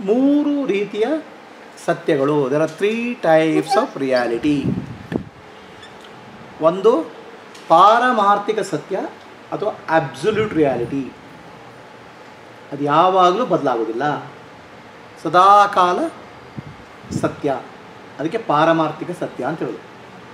ಮೂರು ರೀತಿಯ ಸತ್ಯಗಳು there are three types of reality ಒಂದು ಪಾರಮಾರ್ಥಿಕ ಸತ್ಯ ಅಥವಾ ಅಬ್ಸಲ್ಯೂಟ್ ರಿಯಾಲಿಟಿ ಅದು ಯಾವಾಗಲೂ ಬದಲಾಗೋದಿಲ್ಲ ಸದಾಕಾಲ ಸತ್ಯ ಅದಕ್ಕೆ ಪಾರಮಾರ್ಥಿಕ ಸತ್ಯ ಅಂತ ಹೇಳೋದು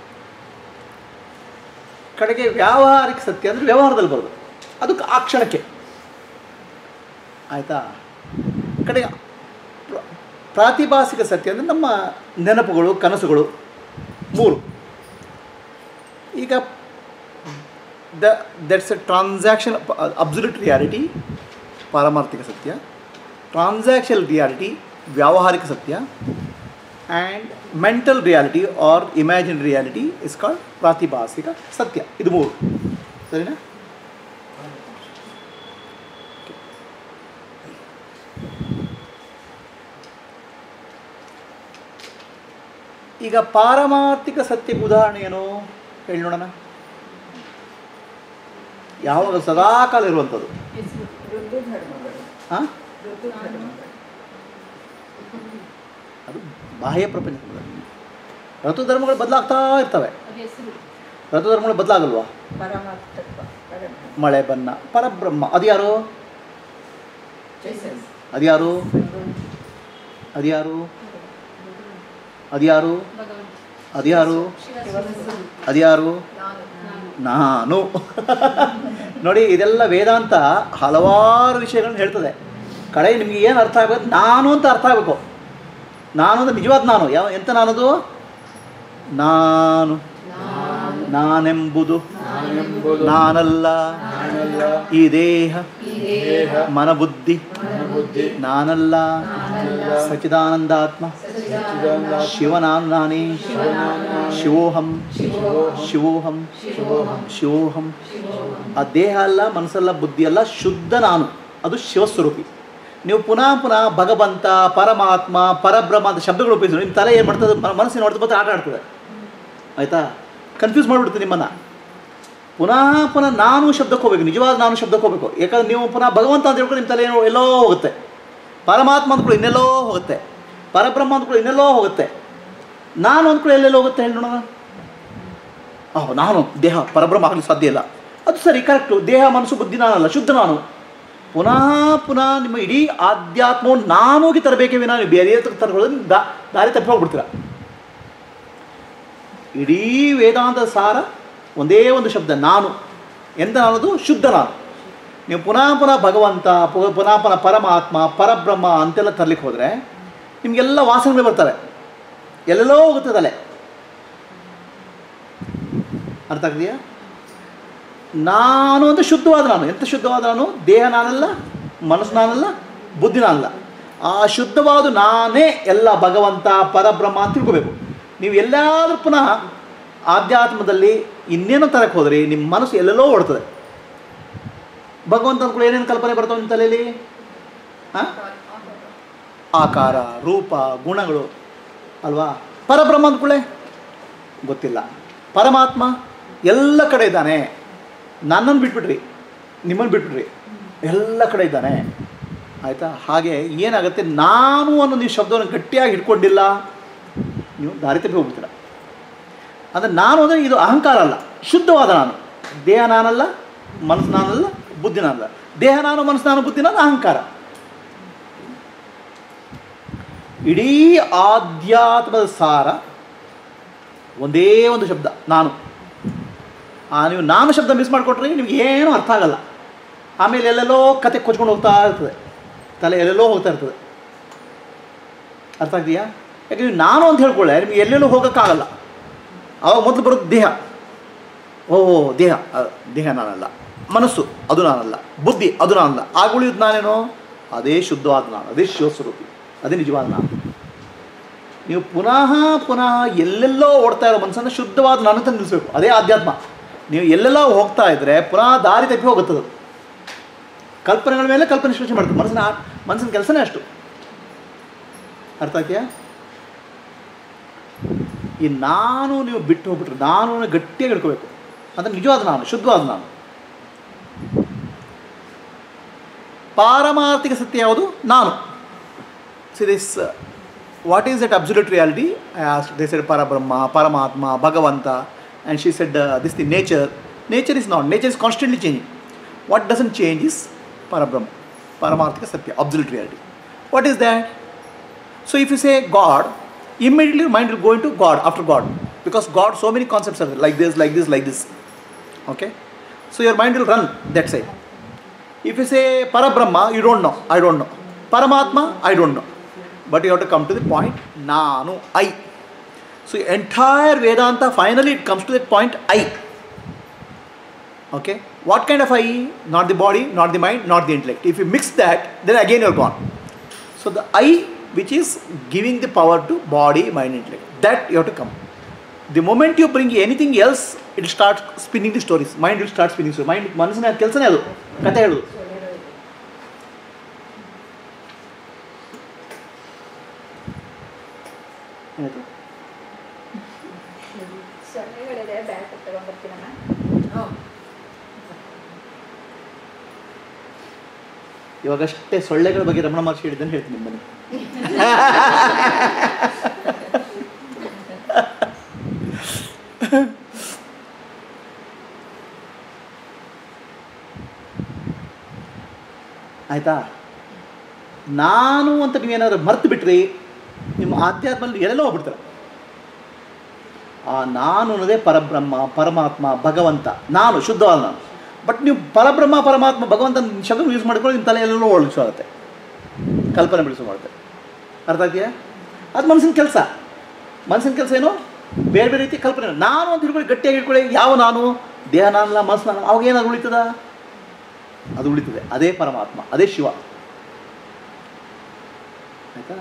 ಕಡೆಗೆ ವ್ಯಾವಹಾರಿಕ ಸತ್ಯ ಅಂದರೆ ವ್ಯವಹಾರದಲ್ಲಿ ಬರೋದು ಅದಕ್ಕೆ ಆ ಕ್ಷಣಕ್ಕೆ ಆಯಿತಾ ಕಡೆಗೆ ಪ್ರ- ಪ್ರಾತಿಭಾಸಿಕ ಸತ್ಯ ಅಂದರೆ ನಮ್ಮ ನೆನಪುಗಳು ಕನಸುಗಳು ಮೂರು ಈಗ the that's a transaction absolute reality ಪಾರಮಾರ್ಥಿಕ ಸತ್ಯ ಟ್ರಾನ್ಸಾಕ್ಷನ್ ರಿಯಾಲಿಟಿ ವ್ಯಾವಹಾರಿಕ ಸತ್ಯ and mental reality are imagine reality is called ಪ್ರಾತಿಭಾಸಿಕ ಸತ್ಯ ಇದು ಮೂರು ಸರಿನಾ ಈಗ ಪಾರಮಾರ್ಥಿಕ ಸತ್ಯಕ್ಕೆ ಉದಾಹರಣೆ ಏನು ಹೇಳಿ ನೋಡೋಣ ಯಾವಾಗ ಸದಾಕಾಲ ಇರುವಂಥದ್ದು ಋತು ಧರ್ಮಗಳು ಹಾಂ ಋತು ಧರ್ಮಗಳು ಅದು ಬಾಹ್ಯ ಪ್ರಪಂಚ ಋತು ಧರ್ಮಗಳು ಬದಲಾಗ್ತಾ ಇರ್ತವೆ ಋತು ಧರ್ಮಗಳು ಬದಲಾಗಲ್ವಾ ಪರಮಾರ್ಥತ್ವ ಪರಬ್ರಹ್ಮ ಮಳೆ ಬನ್ನ ಪರಬ್ರಹ್ಮ ಅದ್ಯಾರು ಜೈಸಸ್ ಅದ್ಯಾರು ಅದ್ಯಾರು ಅದ್ಯಾರು ಅದ್ಯಾರು ಅದ್ಯಾರು ನಾನು ನೋಡಿ ಇದೆಲ್ಲ ವೇದಾಂತ ಹಲವಾರು ವಿಷಯಗಳನ್ನ ಹೇಳ್ತದೆ ಕಡೆ ನಿಮಗೆ ಏನು ಅರ್ಥ ಆಗಬೇಕು ನಾನು ಅಂತ ಅರ್ಥ ಆಗಬೇಕು ನಾನು ಅಂದ್ರೆ ನಿಜವಾದ ನಾನು ಯಾವ ಎಂತ ನಾನದು ನಾನು ನಾನೆಂಬುದು ನಾನೆಂಬುದು ನಾನಲ್ಲ ನಾನಲ್ಲ ಈ ದೇಹ ದೇಹ ಮನಬುದ್ಧಿ ಬುದ್ಧಿ ನಾನಲ್ಲ ನಾನಲ್ಲ ಸಚ್ಚಿದಾನಂದಾತ್ಮ ಸಚ್ಚಿದಾನಂದ ಶಿವನಾನು ನಾನೇ ಶಿವೋಹಂ ಶಿವೋಹಂ ಶಿವೋಹಂ ಆ ದೇಹ ಅಲ್ಲ ಮನಸ್ಸಲ್ಲ ಬುದ್ಧಿ ಅಲ್ಲ ಶುದ್ಧ ನಾನು ಅದು ಶಿವಸ್ವರೂಪಿ ನೀವು ಪುನಃ ಪುನಃ ಭಗವಂತ ಪರಮಾತ್ಮ ಪರಬ್ರಹ್ಮ ಅಂತ ಶಬ್ದಗಳು ಉಪಯೋಗಿಸಿ ನಿಮ್ಮ ತಲೆ ಏನು ಮಾಡ್ತದೆ ಮ- ಮನಸ್ಸಿನ ಹೊಡೆದು ಮತ್ತೆ ಆಟ ಆಡ್ತದೆ ಆಯಿತಾ ಕನ್ಫ್ಯೂಸ್ ಮಾಡಿಬಿಡ್ತದೆ ನಿಮ್ಮನ್ನು ಪುನಃ ಪುನಃ ನಾನು ಶಬ್ದಕ್ಕೆ ಹೋಗ್ಬೇಕು ನಿಜವಾದ ನಾನು ಶಬ್ದಕ್ಕೆ ಹೋಗ್ಬೇಕು ಯಾಕಂದ್ರೆ ನೀವು ಪುನಃ ಭಗವಂತ ಅಂತ ಹೇಳ್ಕೊಂಡು ನಿಮ್ಮ ತಲೆ ಏನೋ ಎಲ್ಲೋ ಹೋಗುತ್ತೆ ಪರಮಾತ್ಮ ಅಂದ್ಕೊಳ್ಳಿ ಇನ್ನೆಲ್ಲೋ ಹೋಗುತ್ತೆ ಪರಬ್ರಹ್ಮ ಅಂದ್ಕೊಳ್ಳಿ ಇನ್ನೆಲ್ಲೋ ಹೋಗುತ್ತೆ ನಾನು ಅಂದ್ಕೊಳ್ಳಿ ಎಲ್ಲೆಲ್ಲೋ ಹೋಗುತ್ತೆ ಹೇಳಿ ನೋಡೋಣ ಓಹ್ ನಾನು ದೇಹ ಪರಬ್ರಹ್ಮ ಆಗಲಿ ಸಾಧ್ಯ ಇಲ್ಲ ಅದು ಸರಿ ಕರೆಕ್ಟು ದೇಹ ಮನಸ್ಸು ಬುದ್ಧಿ ನಾನಲ್ಲ ಶುದ್ಧ ನಾನು ಪುನಃ ಪುನಃ ನಿಮ್ಮ ಇಡೀ ಆಧ್ಯಾತ್ಮವನ್ನು ನಾನೋಗಿ ತರಬೇಕೇ ವಿನ ನೀವು ಬೇರೆ ತರಕೊಳ್ಳೋದು ದಾ ದಾರಿ ತಪ್ಪಿ ಹೋಗ್ಬಿಡ್ತೀರ ಇಡೀ ವೇದಾಂತದ ಸಾರ ಒಂದೇ ಒಂದು ಶಬ್ದ ನಾನು ಎಂತ ನಾನದು ಶುದ್ಧ ನಾನು ನೀವು ಪುನಃ ಪುನಃ ಭಗವಂತ ಪು- ಪುನಃ ಪುನಃ ಪರಮಾತ್ಮ ಪರಬ್ರಹ್ಮ ಅಂತೆಲ್ಲ ತರಲಿಕ್ಕೆ ಹೋದರೆ ನಿಮಗೆಲ್ಲ ವಾಸನೆಗಳು ಬರ್ತವೆ ಎಲ್ಲೆಲ್ಲೋ ಹೋಗುತ್ತೆ ತಲೆ ಅರ್ಥ ಆಗ್ತೀಯಾ ನಾನು ಅಂತ ಶುದ್ಧವಾದ ನಾನು ಎಂತ ಶುದ್ಧವಾದ ನಾನು ದೇಹ ನಾನಲ್ಲ ಮನಸ್ಸು ನಾನಲ್ಲ ಬುದ್ಧಿ ನಾನಲ್ಲ ಆ ಶುದ್ಧವಾದ ನಾನೇ ಎಲ್ಲ ಭಗವಂತ ಪರಬ್ರಹ್ಮ ಅಂತ ತಿಳ್ಕೋಬೇಕು ನೀವು ಎಲ್ಲಾದರೂ ಪುನಃ ಆಧ್ಯಾತ್ಮದಲ್ಲಿ ಇನ್ನೇನೋ ತರಕ್ಕೆ ಹೋದ್ರಿ ನಿಮ್ಮ ಮನಸ್ಸು ಎಲ್ಲೆಲ್ಲೋ ಓಡ್ತದೆ ಭಗವಂತ ಅಂದ್ಕೊಳ್ಳಿ ಏನೇನು ಕಲ್ಪನೆ ಬರ್ತವೆ ನಿಮ್ಮ ತಲೆಯಲ್ಲಿ ಹಾಂ ಆಕಾರ ರೂಪ ಗುಣಗಳು ಅಲ್ವಾ ಪರಬ್ರಹ್ಮ ಅಂದ್ಕೊಳ್ಳೆ ಗೊತ್ತಿಲ್ಲ ಪರಮಾತ್ಮ ಎಲ್ಲ ಕಡೆ ಇದ್ದಾನೆ ನನ್ನನ್ನು ಬಿಟ್ಬಿಟ್ರಿ ನಿಮ್ಮನ್ನು ಬಿಟ್ಬಿಟ್ರಿ ಎಲ್ಲ ಕಡೆ ಇದ್ದಾನೆ ಆಯಿತಾ ಹಾಗೆ ಏನಾಗುತ್ತೆ ನಾನು ಅನ್ನೋ ನೀವು ಶಬ್ದವನ್ನು ಗಟ್ಟಿಯಾಗಿ ಹಿಡ್ಕೊಂಡಿಲ್ಲ ನೀವು ದಾರಿ ತಪ್ಪಿ ಹೋಗ್ಬಿಡ್ತೀರ ಅಂದರೆ ನಾನು ಅಂದರೆ ಇದು ಅಹಂಕಾರ ಅಲ್ಲ ಶುದ್ಧವಾದ ನಾನು ದೇಹ ನಾನಲ್ಲ ಮನಸ್ಸು ನಾನಲ್ಲ ಬುದ್ಧಿ ನಾನಲ್ಲ ದೇಹ ನಾನು ಮನಸ್ಸು ನಾನು ಬುದ್ಧಿ ನಾನು ಅಹಂಕಾರ ಇಡೀ ಆಧ್ಯಾತ್ಮದ ಸಾರ ಒಂದೇ ಒಂದು ಶಬ್ದ ನಾನು ಆ ನೀವು ನಾನು ಶಬ್ದ ಮಿಸ್ ಮಾಡಿಕೊಟ್ರೆ ನಿಮ್ಗೆ ಏನೂ ಅರ್ಥ ಆಗಲ್ಲ ಆಮೇಲೆ ಎಲ್ಲೆಲ್ಲೋ ಕತೆ ಕೊಚ್ಕೊಂಡು ಹೋಗ್ತಾ ಇರ್ತದೆ ತಲೆ ಎಲ್ಲೆಲ್ಲೋ ಹೋಗ್ತಾ ಇರ್ತದೆ ಅರ್ಥ ಆಗ್ತೀಯಾ ಯಾಕೆ ನೀವು ನಾನು ಅಂತ ಹೇಳ್ಕೊಳ್ಳೆ ನಿಮಗೆ ಎಲ್ಲೆಲ್ಲೂ ಹೋಗೋಕ್ಕಾಗಲ್ಲ ಆವಾಗ ಮೊದಲು ಬರೋದು ದೇಹ ಓ ದೇಹ ಅ, ದೇಹ ನಾನಲ್ಲ ಮನಸ್ಸು ಅದು ನಾನಲ್ಲ ಬುದ್ಧಿ ಅದು ನಾನಲ್ಲ ಆಗ ಉಳಿಯೋದು ನಾನೇನೋ ಅದೇ ಶುದ್ಧವಾದ ನಾನು ಅದೇ ಶಿವಸ್ವರೂಪಿ ಅದೇ ನಿಜವಾದ ನಾನು ನೀವು ಪುನಃ ಪುನಃ ಎಲ್ಲೆಲ್ಲೋ ಓಡ್ತಾ ಇರೋ ಮನಸ್ಸನ್ನು ಶುದ್ಧವಾದ ನಾನು ಅಂತ ನಿಲ್ಲಿಸಬೇಕು ಅದೇ ಆಧ್ಯಾತ್ಮ ನೀವು ಎಲ್ಲೆಲ್ಲೋ ಹೋಗ್ತಾ ಇದ್ದರೆ ಪುನಃ ದಾರಿ ತಪ್ಪಿ ಹೋಗುತ್ತದೆ ಅದು. ಕಲ್ಪನೆಗಳ ಮೇಲೆ ಕಲ್ಪನೆ ಸೃಷ್ಟಿ ಮಾಡ್ತದೆ ಮನಸ್ಸಿನ ಆ- ಮನಸ್ಸಿನ ಕೆಲಸನೇ ಅಷ್ಟು ಅರ್ಥ ಆಗ್ತೀಯಾ ಈ ನಾನು ನೀವು ಬಿಟ್ಟು ಹೋಗ್ಬಿಟ್ರೆ ನಾನು ಗಟ್ಟಿಯಾಗಿ ಹಿಡ್ಕೋಬೇಕು ಅಂದರೆ ನಿಜವಾದ ನಾನು ಶುದ್ಧವಾದ ನಾನು ಪಾರಮಾರ್ಥಿಕ ಸತ್ಯ ಯಾವುದು ನಾನು see this uh, what is that absolute reality i asked they said parabrahma paramatma bhagavanta and she said uh, this the nature nature is not nature is constantly changing what doesn't change is parabrahma paramarthika satya absolute reality what is that so if you say god immediately your mind will go into god after god because god so many concepts are there, like this like this like this okay so your mind will run that side if you say Parabrahma, you don't know. I don't know. Paramatma, I don't know. But you have to come to the point, Nanu, I. So entire Vedanta, finally it comes to that point, I. Okay? What kind of I? Not the body, not the mind, not the intellect. If you mix that, then again you're gone. So the I, which is giving the power to body, mind, intellect, that you have to come. The moment you bring anything else, it will start spinning the stories. Mind will start spinning stories. Mind, ಮನಸ್ಸಿನ ಕೆಲಸನೇ ಅದು ಕತೆ ಹೇಳೋದು ಏನಾಯ್ತು ಸೊಳ್ಳೆಗಳಿದೆ bat ತಗೊಂಡ್ಬರ್ತೀನಮ್ಮ ಇವಾಗಷ್ಟೇ ಸೊಳ್ಳೆಗಳ ಬಗ್ಗೆ ರಮಣ ಮಹರ್ಷಿ ಹೇಳಿದ್ದನ್ನು ಹೇಳ್ತೀನಿ ನಿಮ್ಮನೆ ಆಯ್ತಾ ನಾನು ಅಂತ ನೀವೇನಾದ್ರು ಮರ್ತು ಬಿಟ್ರಿ ನಿಮ್ಮ ಆಧ್ಯಾತ್ಮಲ್ಲಿ ಎಲ್ಲೆಲ್ಲೋ ಹೋಗ್ಬಿಡ್ತಾರೆ ಆ ನಾನು ಅನ್ನೋದೇ ಪರಬ್ರಹ್ಮ ಪರಮಾತ್ಮ ಭಗವಂತ ನಾನು ಶುದ್ಧವಾದ ನಾನು ಬಟ್ ನೀವು ಪರಬ್ರಹ್ಮ ಪರಮಾತ್ಮ ಭಗವಂತ ಶಬ್ದ ಯೂಸ್ ಮಾಡ್ಕೊಂಡು ನಿಮ್ಮ ತಲೆ ಎಲ್ಲೆಲ್ಲೋ ಒಳಗಿಸೋಗುತ್ತೆ ಕಲ್ಪನೆ ಬೆಳೆಸೋ ಮಾಡುತ್ತೆ ಅರ್ಥ ಆಗ್ತೀಯಾ ಅದು ಮನಸ್ಸಿನ ಕೆಲಸ ಮನಸ್ಸಿನ ಕೆಲಸ ಏನು ಬೇರೆ ಬೇರೆ ರೀತಿ ಕಲ್ಪನೆ ನಾನು ಅಂತ ಹಿಡ್ಕೊಳ್ಳಿ ಗಟ್ಟಿಯಾಗಿ ಹಿಡ್ಕೊಳ್ಳಿ ಯಾವ ನಾನು ದೇಹ ನಾನಲ್ಲ ಮನಸ್ಸು ನಾನು ಅವಾಗ ಏನಾದ್ರು ಉಳಿತದ ಅದು ಉಳಿತದೆ ಅದೇ ಪರಮಾತ್ಮ ಅದೇ ಶಿವ ಆಯ್ತಾ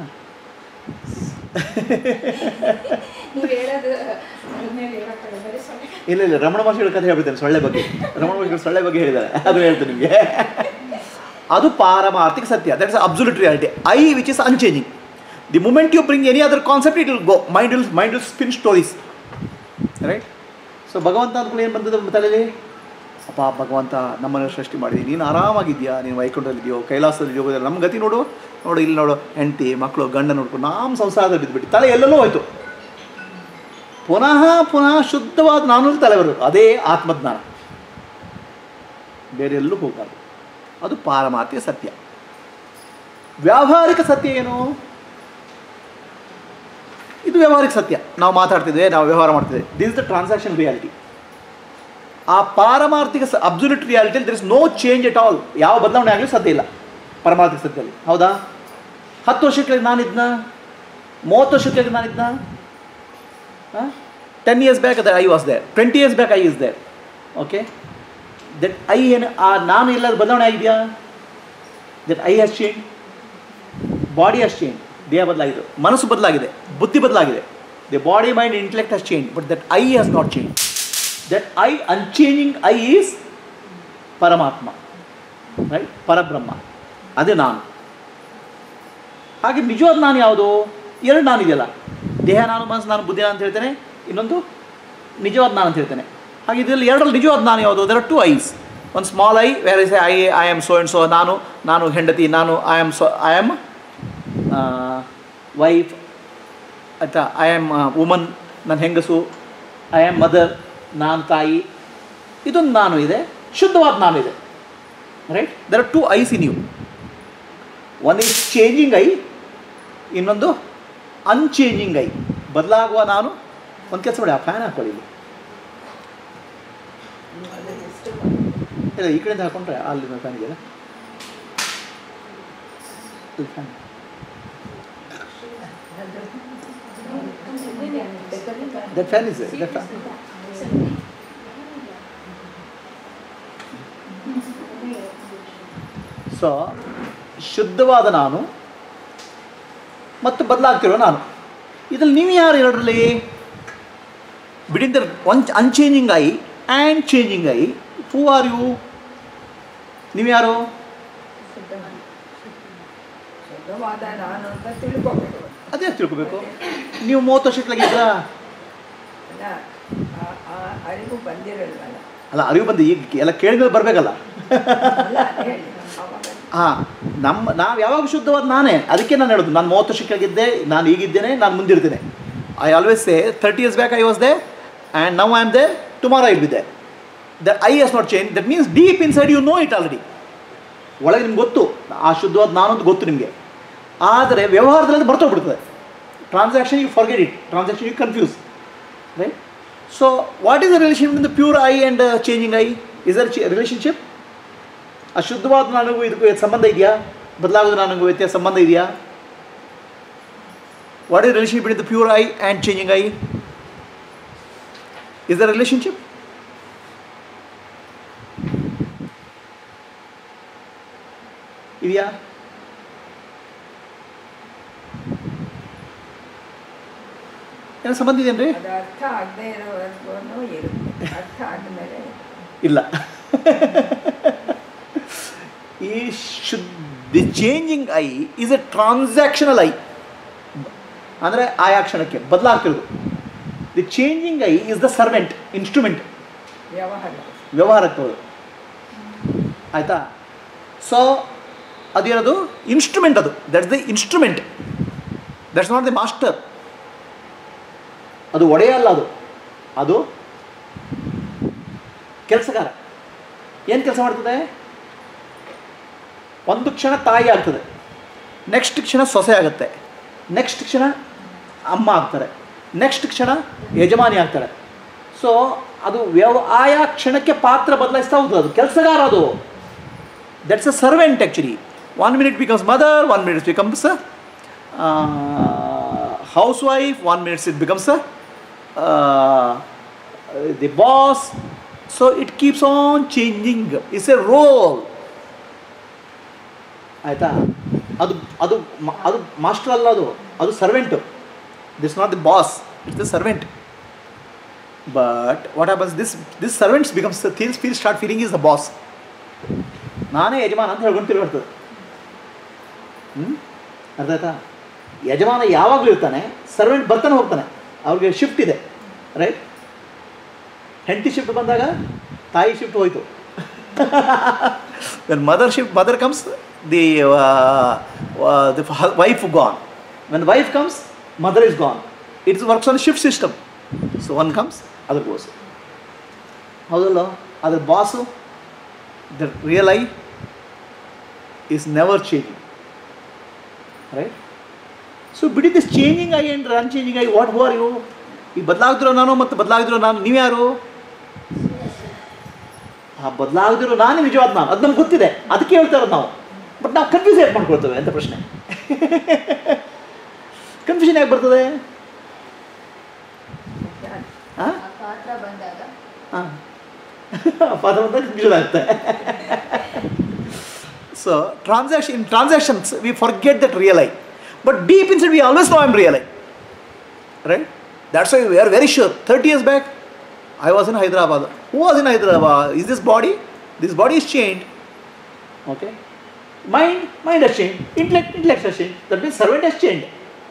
ನೀವು ಹೇಳೋದು ಅದ್ಮೇಲೆ ಇರೋಕ್ಕಲ್ಲ ಬರೀ ಸೊಳ್ಳೆ ಇಲ್ಲ ಇಲ್ಲ ರಮಣ ಮಹರ್ಷಿಗಳ ಕಥೆ ಹೇಳ್ಬಿಡ್ತೇನೆ ಸೊಳ್ಳೆ ಬಗ್ಗೆ ರಮಣ ಮಹರ್ಷಿಗಳು ಸೊಳ್ಳೆ ಬಗ್ಗೆ ಹೇಳಿದ್ದಾರೆ ಅದು ಹೇಳ್ತೇನೆ ನಿಮಗೆ ಅದು ಪಾರಮಾರ್ಥಿಕ ಸತ್ಯ that's absolute reality I which is unchanging the moment you bring any other concept it will go mind will mind will spin stories right so ಭಗವಂತ ಅಂದ್ಕೊಂಡು ಏನು ಬಂದದ್ದು ನಮ್ಮ ತಲೆಯಲ್ಲಿ ಅಪ್ಪ ಭಗವಂತ ನಮ್ಮನ್ನು ಸೃಷ್ಟಿ ಮಾಡಿದಿ ನೀನು ಆರಾಮಾಗಿದ್ಯಾ ನೀನು ವೈಕುಂಠದಲ್ಲಿದೆಯೋ ಕೈಲಾಸದಲ್ಲಿ ಹೋಗೋದಿಲ್ಲ ನಮ್ಮ ಗತಿ ನೋಡು ನೋಡು ಇಲ್ಲಿ ನೋಡು ಹೆಂಡತಿ ಮಕ್ಕಳು ಗಂಡ ನೋಡ್ಕೊಂಡು ನಮ್ಮ ಸಂಸಾರದಲ್ಲಿ ಬಿದ್ದುಬಿಟ್ಟು ತಲೆ ಎಲ್ಲೆಲ್ಲೋ ಹೋಯ್ತು ಪುನಃ ಪುನಃ ಶುದ್ಧವಾದ ನಾನು ತಲೆ ಬರಬೇಕು ಅದೇ ಆತ್ಮಜ್ಞಾನ ಬೇರೆ ಎಲ್ಲೂ ಹೋಗಬಾರ್ದು ಅದು ಪಾರಮಾರ್ಥಿಕ ಸತ್ಯ ವ್ಯಾವಹಾರಿಕ ಸತ್ಯ ಏನು ಇದು ವ್ಯಾವಹಾರಿಕ ಸತ್ಯ ನಾವು ಮಾತಾಡ್ತಿದ್ವಿ ನಾವು ವ್ಯವಹಾರ ಮಾಡ್ತಿದ್ವಿ ದಿಸ್ ದ ಟ್ರಾನ್ಸಾಕ್ಷನ್ ರಿಯಾಲಿಟಿ ಆ ಪಾರಮಾರ್ಥಿಕ ಅಬ್ಸುಲ್ಯೂಟ್ ರಿಯಾಲಿಟಿಯಲ್ಲಿ there is no change at all ಯಾವ ಬದಲಾವಣೆ ಆಗಲಿ ಸಾಧ್ಯ ಇಲ್ಲ ಪಾರಮಾರ್ಥಿಕ ಸತ್ಯದಲ್ಲಿ ಹೌದಾ ಹತ್ತು ವರ್ಷಕ್ಕೆ ನಾನಿದ್ನ ಮೂವತ್ತು ವರ್ಷಕ್ಕೆ ನಾನಿದ್ನ ಟೆನ್ ಇಯರ್ಸ್ ಬ್ಯಾಕ್ ಅದ I was there twenty years back I is there okay that I ಏನು ಆ ನಾನು ಎಲ್ಲಾದ್ರೂ ಬದಲಾವಣೆ ಆಗಿದೆಯಾ that I has change body has change ದೇಹ ಬದಲಾಗಿದೆ ಮನಸ್ಸು ಬದಲಾಗಿದೆ ಬುದ್ಧಿ ಬದಲಾಗಿದೆ the body mind intellect has change but that I has not change that I unchanging I is ಪರಮಾತ್ಮ ರೈಟ್ ಪರಬ್ರಹ್ಮ ಅದೇ ನಾನು ಹಾಗೆ ನಿಜವಾದ ನಾನು ಯಾವುದು ಎರಡು ನಾನು ಇದೆಯಲ್ಲ ದೇಹ ನಾನು ಮನಸ್ಸು ನಾನು ಬುದ್ಧಿ ನಾನು ಅಂತ ಹೇಳ್ತೇನೆ ಇನ್ನೊಂದು ನಿಜವಾದ ನಾನು ಅಂತ ಹೇಳ್ತೇನೆ ಹಾಗೆ ಇದರಲ್ಲಿ ಎರಡರಲ್ಲಿ ನಿಜವಾದ ನಾನು ಯಾವುದು ದರ್ ಟು ಐಸ್ ಒಂದು small I where is I I am so and so ನಾನು ನಾನು ಹೆಂಡತಿ ನಾನು I am so I am wife ಆಯಿತಾ ಐ ಆಮ್ ವುಮನ್ ನನ್ನ ಹೆಂಗಸು ಐ ಆಮ್ ಮದರ್ ನಾನು ತಾಯಿ ಇದೊಂದು ನಾನು ಇದೆ ಶುದ್ಧವಾದ ನಾನು ಇದೆ right there are two I's in you one is changing I ಇನ್ನೊಂದು ಅನ್ಚೇಂಜಿಂಗ್ ಐ ಬದಲಾಗುವ ನಾನು ಒಂದು ಕೆಲಸ ಮಾಡಿ ಆ ಫ್ಯಾನ್ ಹಾಕೊಳ್ಳಿ ಇಲ್ಲಿ ಇಲ್ಲ ಈ ಕಡೆಯಿಂದ ಹಾಕೊಂಡ್ರೆ ಅಲ್ಲಿ ಫ್ಯಾನ್ ಇದೆಯಲ್ಲ ಇಲ್ಲಿ fan that fan is that so ಶುದ್ಧವಾದ ನಾನು ಮತ್ತು ಬದಲಾಗ್ತಿರೋ ನಾನು ಇದ್ರಲ್ಲಿ ನೀವು ಯಾರು ಎರಡರಲ್ಲಿ ಬಿಡಿಂದ one unchanging I and changing I who are you ನೀವು ಯಾರು ಶುದ್ಧವಾದ ನಾನು ಅಂತ ತಿಳ್ಕೊಬೇಕು ಅದೇ ತಿಳ್ಕೊಬೇಕು ನೀವು ಮೂವತ್ತು ವರ್ಷಕ್ಕಾಗಿದ್ದ ಅಲ್ಲ ಆ- ಆ ಅರಿವು ಬಂದಿರಲ್ವಲ್ಲ ಅಲ್ಲ ಅರಿವು ಬಂದು ಈಗ ಎಲ್ಲ ಕೇಳಿದ್ಮೇಲೆ ಬರಬೇಕಲ್ಲ ಅಲ್ಲ ಅದ್ ಹೇಳಿ ಅವಾಗ ಹಾಂ ನಮ್ಮ ನಾವು ಯಾವಾಗ ಶುದ್ಧವಾದ ನಾನೇ ಅದಕ್ಕೆ ನಾನು ಹೇಳೋದು ನಾನು ಮೂವತ್ತು ವರ್ಷಕ್ಕಾಗಿದ್ದೆ ನಾನು ಈಗಿದ್ದೇನೆ ನಾನು ಮುಂದಿರ್ತೇನೆ I always say thirty years back I was there and now I am there tomorrow I be there that I is not change that means deep inside you know it already ಒಳಗೆ ನಿಮ್ಗೆ ಗೊತ್ತು ಆ ಶುದ್ಧವಾದ ನಾನು ಅಂತ ಗೊತ್ತು ನಿಮಗೆ ಆದರೆ ವ್ಯವಹಾರದಲ್ಲಿ ಅದು ಬರ್ತೋಗ್ಬಿಡ್ತದೆ transaction you forget it transaction you confuse right so what is the relation in the pure I and changing I is there relationship ಅಶುದ್ಧವಾದ ನನಗೂ ಇದಕ್ಕೂ ಏನ್ ಸಂಬಂಧ ಇದೆಯಾ ಬದಲಾಗೋದು ನನಗೂ ವ್ಯತ್ಯಾಸ ಸಂಬಂಧ ಇದೆಯಾ what is relation between the pure I and changing I is the relationship ಇದೆಯಾ ಏನೋ ಸಂಬಂಧ ಇದೆಯೇನ್ರಿ ಅದು ಅರ್ಥ ಆಗದೆ ಇರೋವರೆಗೂ ಇರುತ್ತೆ ಅರ್ಥ ಆದಮೇಲೆ ಇಲ್ಲ ಈ ಶುದ್ಧ the changing I is a transactional I ಅಂದರೆ ಆಯಾ ಕ್ಷಣಕ್ಕೆ ಬದಲಾಗ್ತಿರೋದು the changing I is the servant instrument ವ್ಯವಹಾರ ವ್ಯವಹಾರಕ್ಕೆ ಹೋದು ಆಯಿತಾ ಸೊ ಅದೇನದು ಇನ್ಸ್ಟ್ರೂಮೆಂಟ್ ಅದು that's the instrument that's not the master ಅದು ಒಡೆಯ ಅಲ್ಲ ಅದು ಅದು ಕೆಲಸಗಾರ ಏನು ಕೆಲಸ ಮಾಡ್ತದೆ ಒಂದು ಕ್ಷಣ ತಾಯಿ ಆಗ್ತದೆ ನೆಕ್ಸ್ಟ್ ಕ್ಷಣ ಸೊಸೆ ಆಗುತ್ತೆ ನೆಕ್ಸ್ಟ್ ಕ್ಷಣ ಅಮ್ಮ ಆಗ್ತಾರೆ ನೆಕ್ಸ್ಟ್ ಕ್ಷಣ ಯಜಮಾನಿ ಆಗ್ತಾರೆ ಸೊ ಅದು ವ್ಯವ ಆಯಾ ಕ್ಷಣಕ್ಕೆ ಪಾತ್ರ ಬದಲಾಯಿಸ್ತಾ ಹೋಗ್ತದೆ ಅದು ಕೆಲಸಗಾರ ಅದು that's a servant actually one minute becomes mother one minutes becomes housewife one minutes it becomes the boss so it keeps on changing it's a role ಆಯಿತಾ ಅದು ಅದು ಮ- ಅದು ಮಾಸ್ಟರ್ ಅಲ್ಲ ಅದು ಅದು servant this not the boss it's the servant but what happens this this servants becomes feels feel start feeling is the boss ನಾನೇ ಯಜಮಾನ ಅಂತ ಹೇಳ್ಕೊಂಡು ತಿರುಗಾಡ್ತದೆ ಹ್ಞೂ ಅರ್ಥ ಆಯ್ತಾ ಯಜಮಾನ ಯಾವಾಗಲೂ ಇರ್ತಾನೆ ಸರ್ವೆಂಟ್ ಬರ್ತಾನೆ ಹೋಗ್ತಾನೆ ಅವ್ರಿಗೆ ಶಿಫ್ಟ್ ಇದೆ ರೈಟ್ ಹೆಂಡತಿ ಶಿಫ್ಟ್ ಬಂದಾಗ ತಾಯಿ ಶಿಫ್ಟ್ ಹೋಯಿತು when mother shift mother comes the the wife gone when wife comes mother is gone it's works on shift system so one comes other goes ಹೌದಲ್ಲ ಅದ್ರ boss the real I is never changing right so ಬಿಡಿ this changing I and unchanging I what who are you ಈ ಬದಲಾಗ್ದಿರೋ ನಾನು ಮತ್ತು ಬದಲಾಗ್ದಿರೋ ನಾನು ನೀವ್ಯಾರು ಆ ಬದಲಾಗದಿರೋ ನಾನೇ ನಿಜವಾದ ನಾನು ಅದು ನಮ್ಗೆ ಗೊತ್ತಿದೆ ಅದಕ್ಕೆ ಹೇಳ್ತಾ ಇರೋದು ನಾವು ಬಟ್ ನಾವು ಕನ್ಫ್ಯೂಸ್ ಯಾಕೆ ಮಾಡ್ಕೊಳ್ತೇವೆ ಅಂತ ಪ್ರಶ್ನೆ ಕನ್ಫ್ಯೂಷನ್ ಯಾಕೆ ಬರ್ತದೆ ಹಾಂ ಆ ಪಾತ್ರ ಬಂದಾಗ ಹಾಂ ಪದ ಬಂದಾಗ ಕನ್ಫ್ಯೂಷನ್ ಆಗುತ್ತೆ so transaction in transactions we forget that real I but deep inside we always know I'm real I right that's why we are very sure thirty years back I was in Hyderabad. Who was in Hyderabad? Is this body? This body is changed. Okay. Mind, mind has changed. Intellect, intellect has changed. That means servant has changed.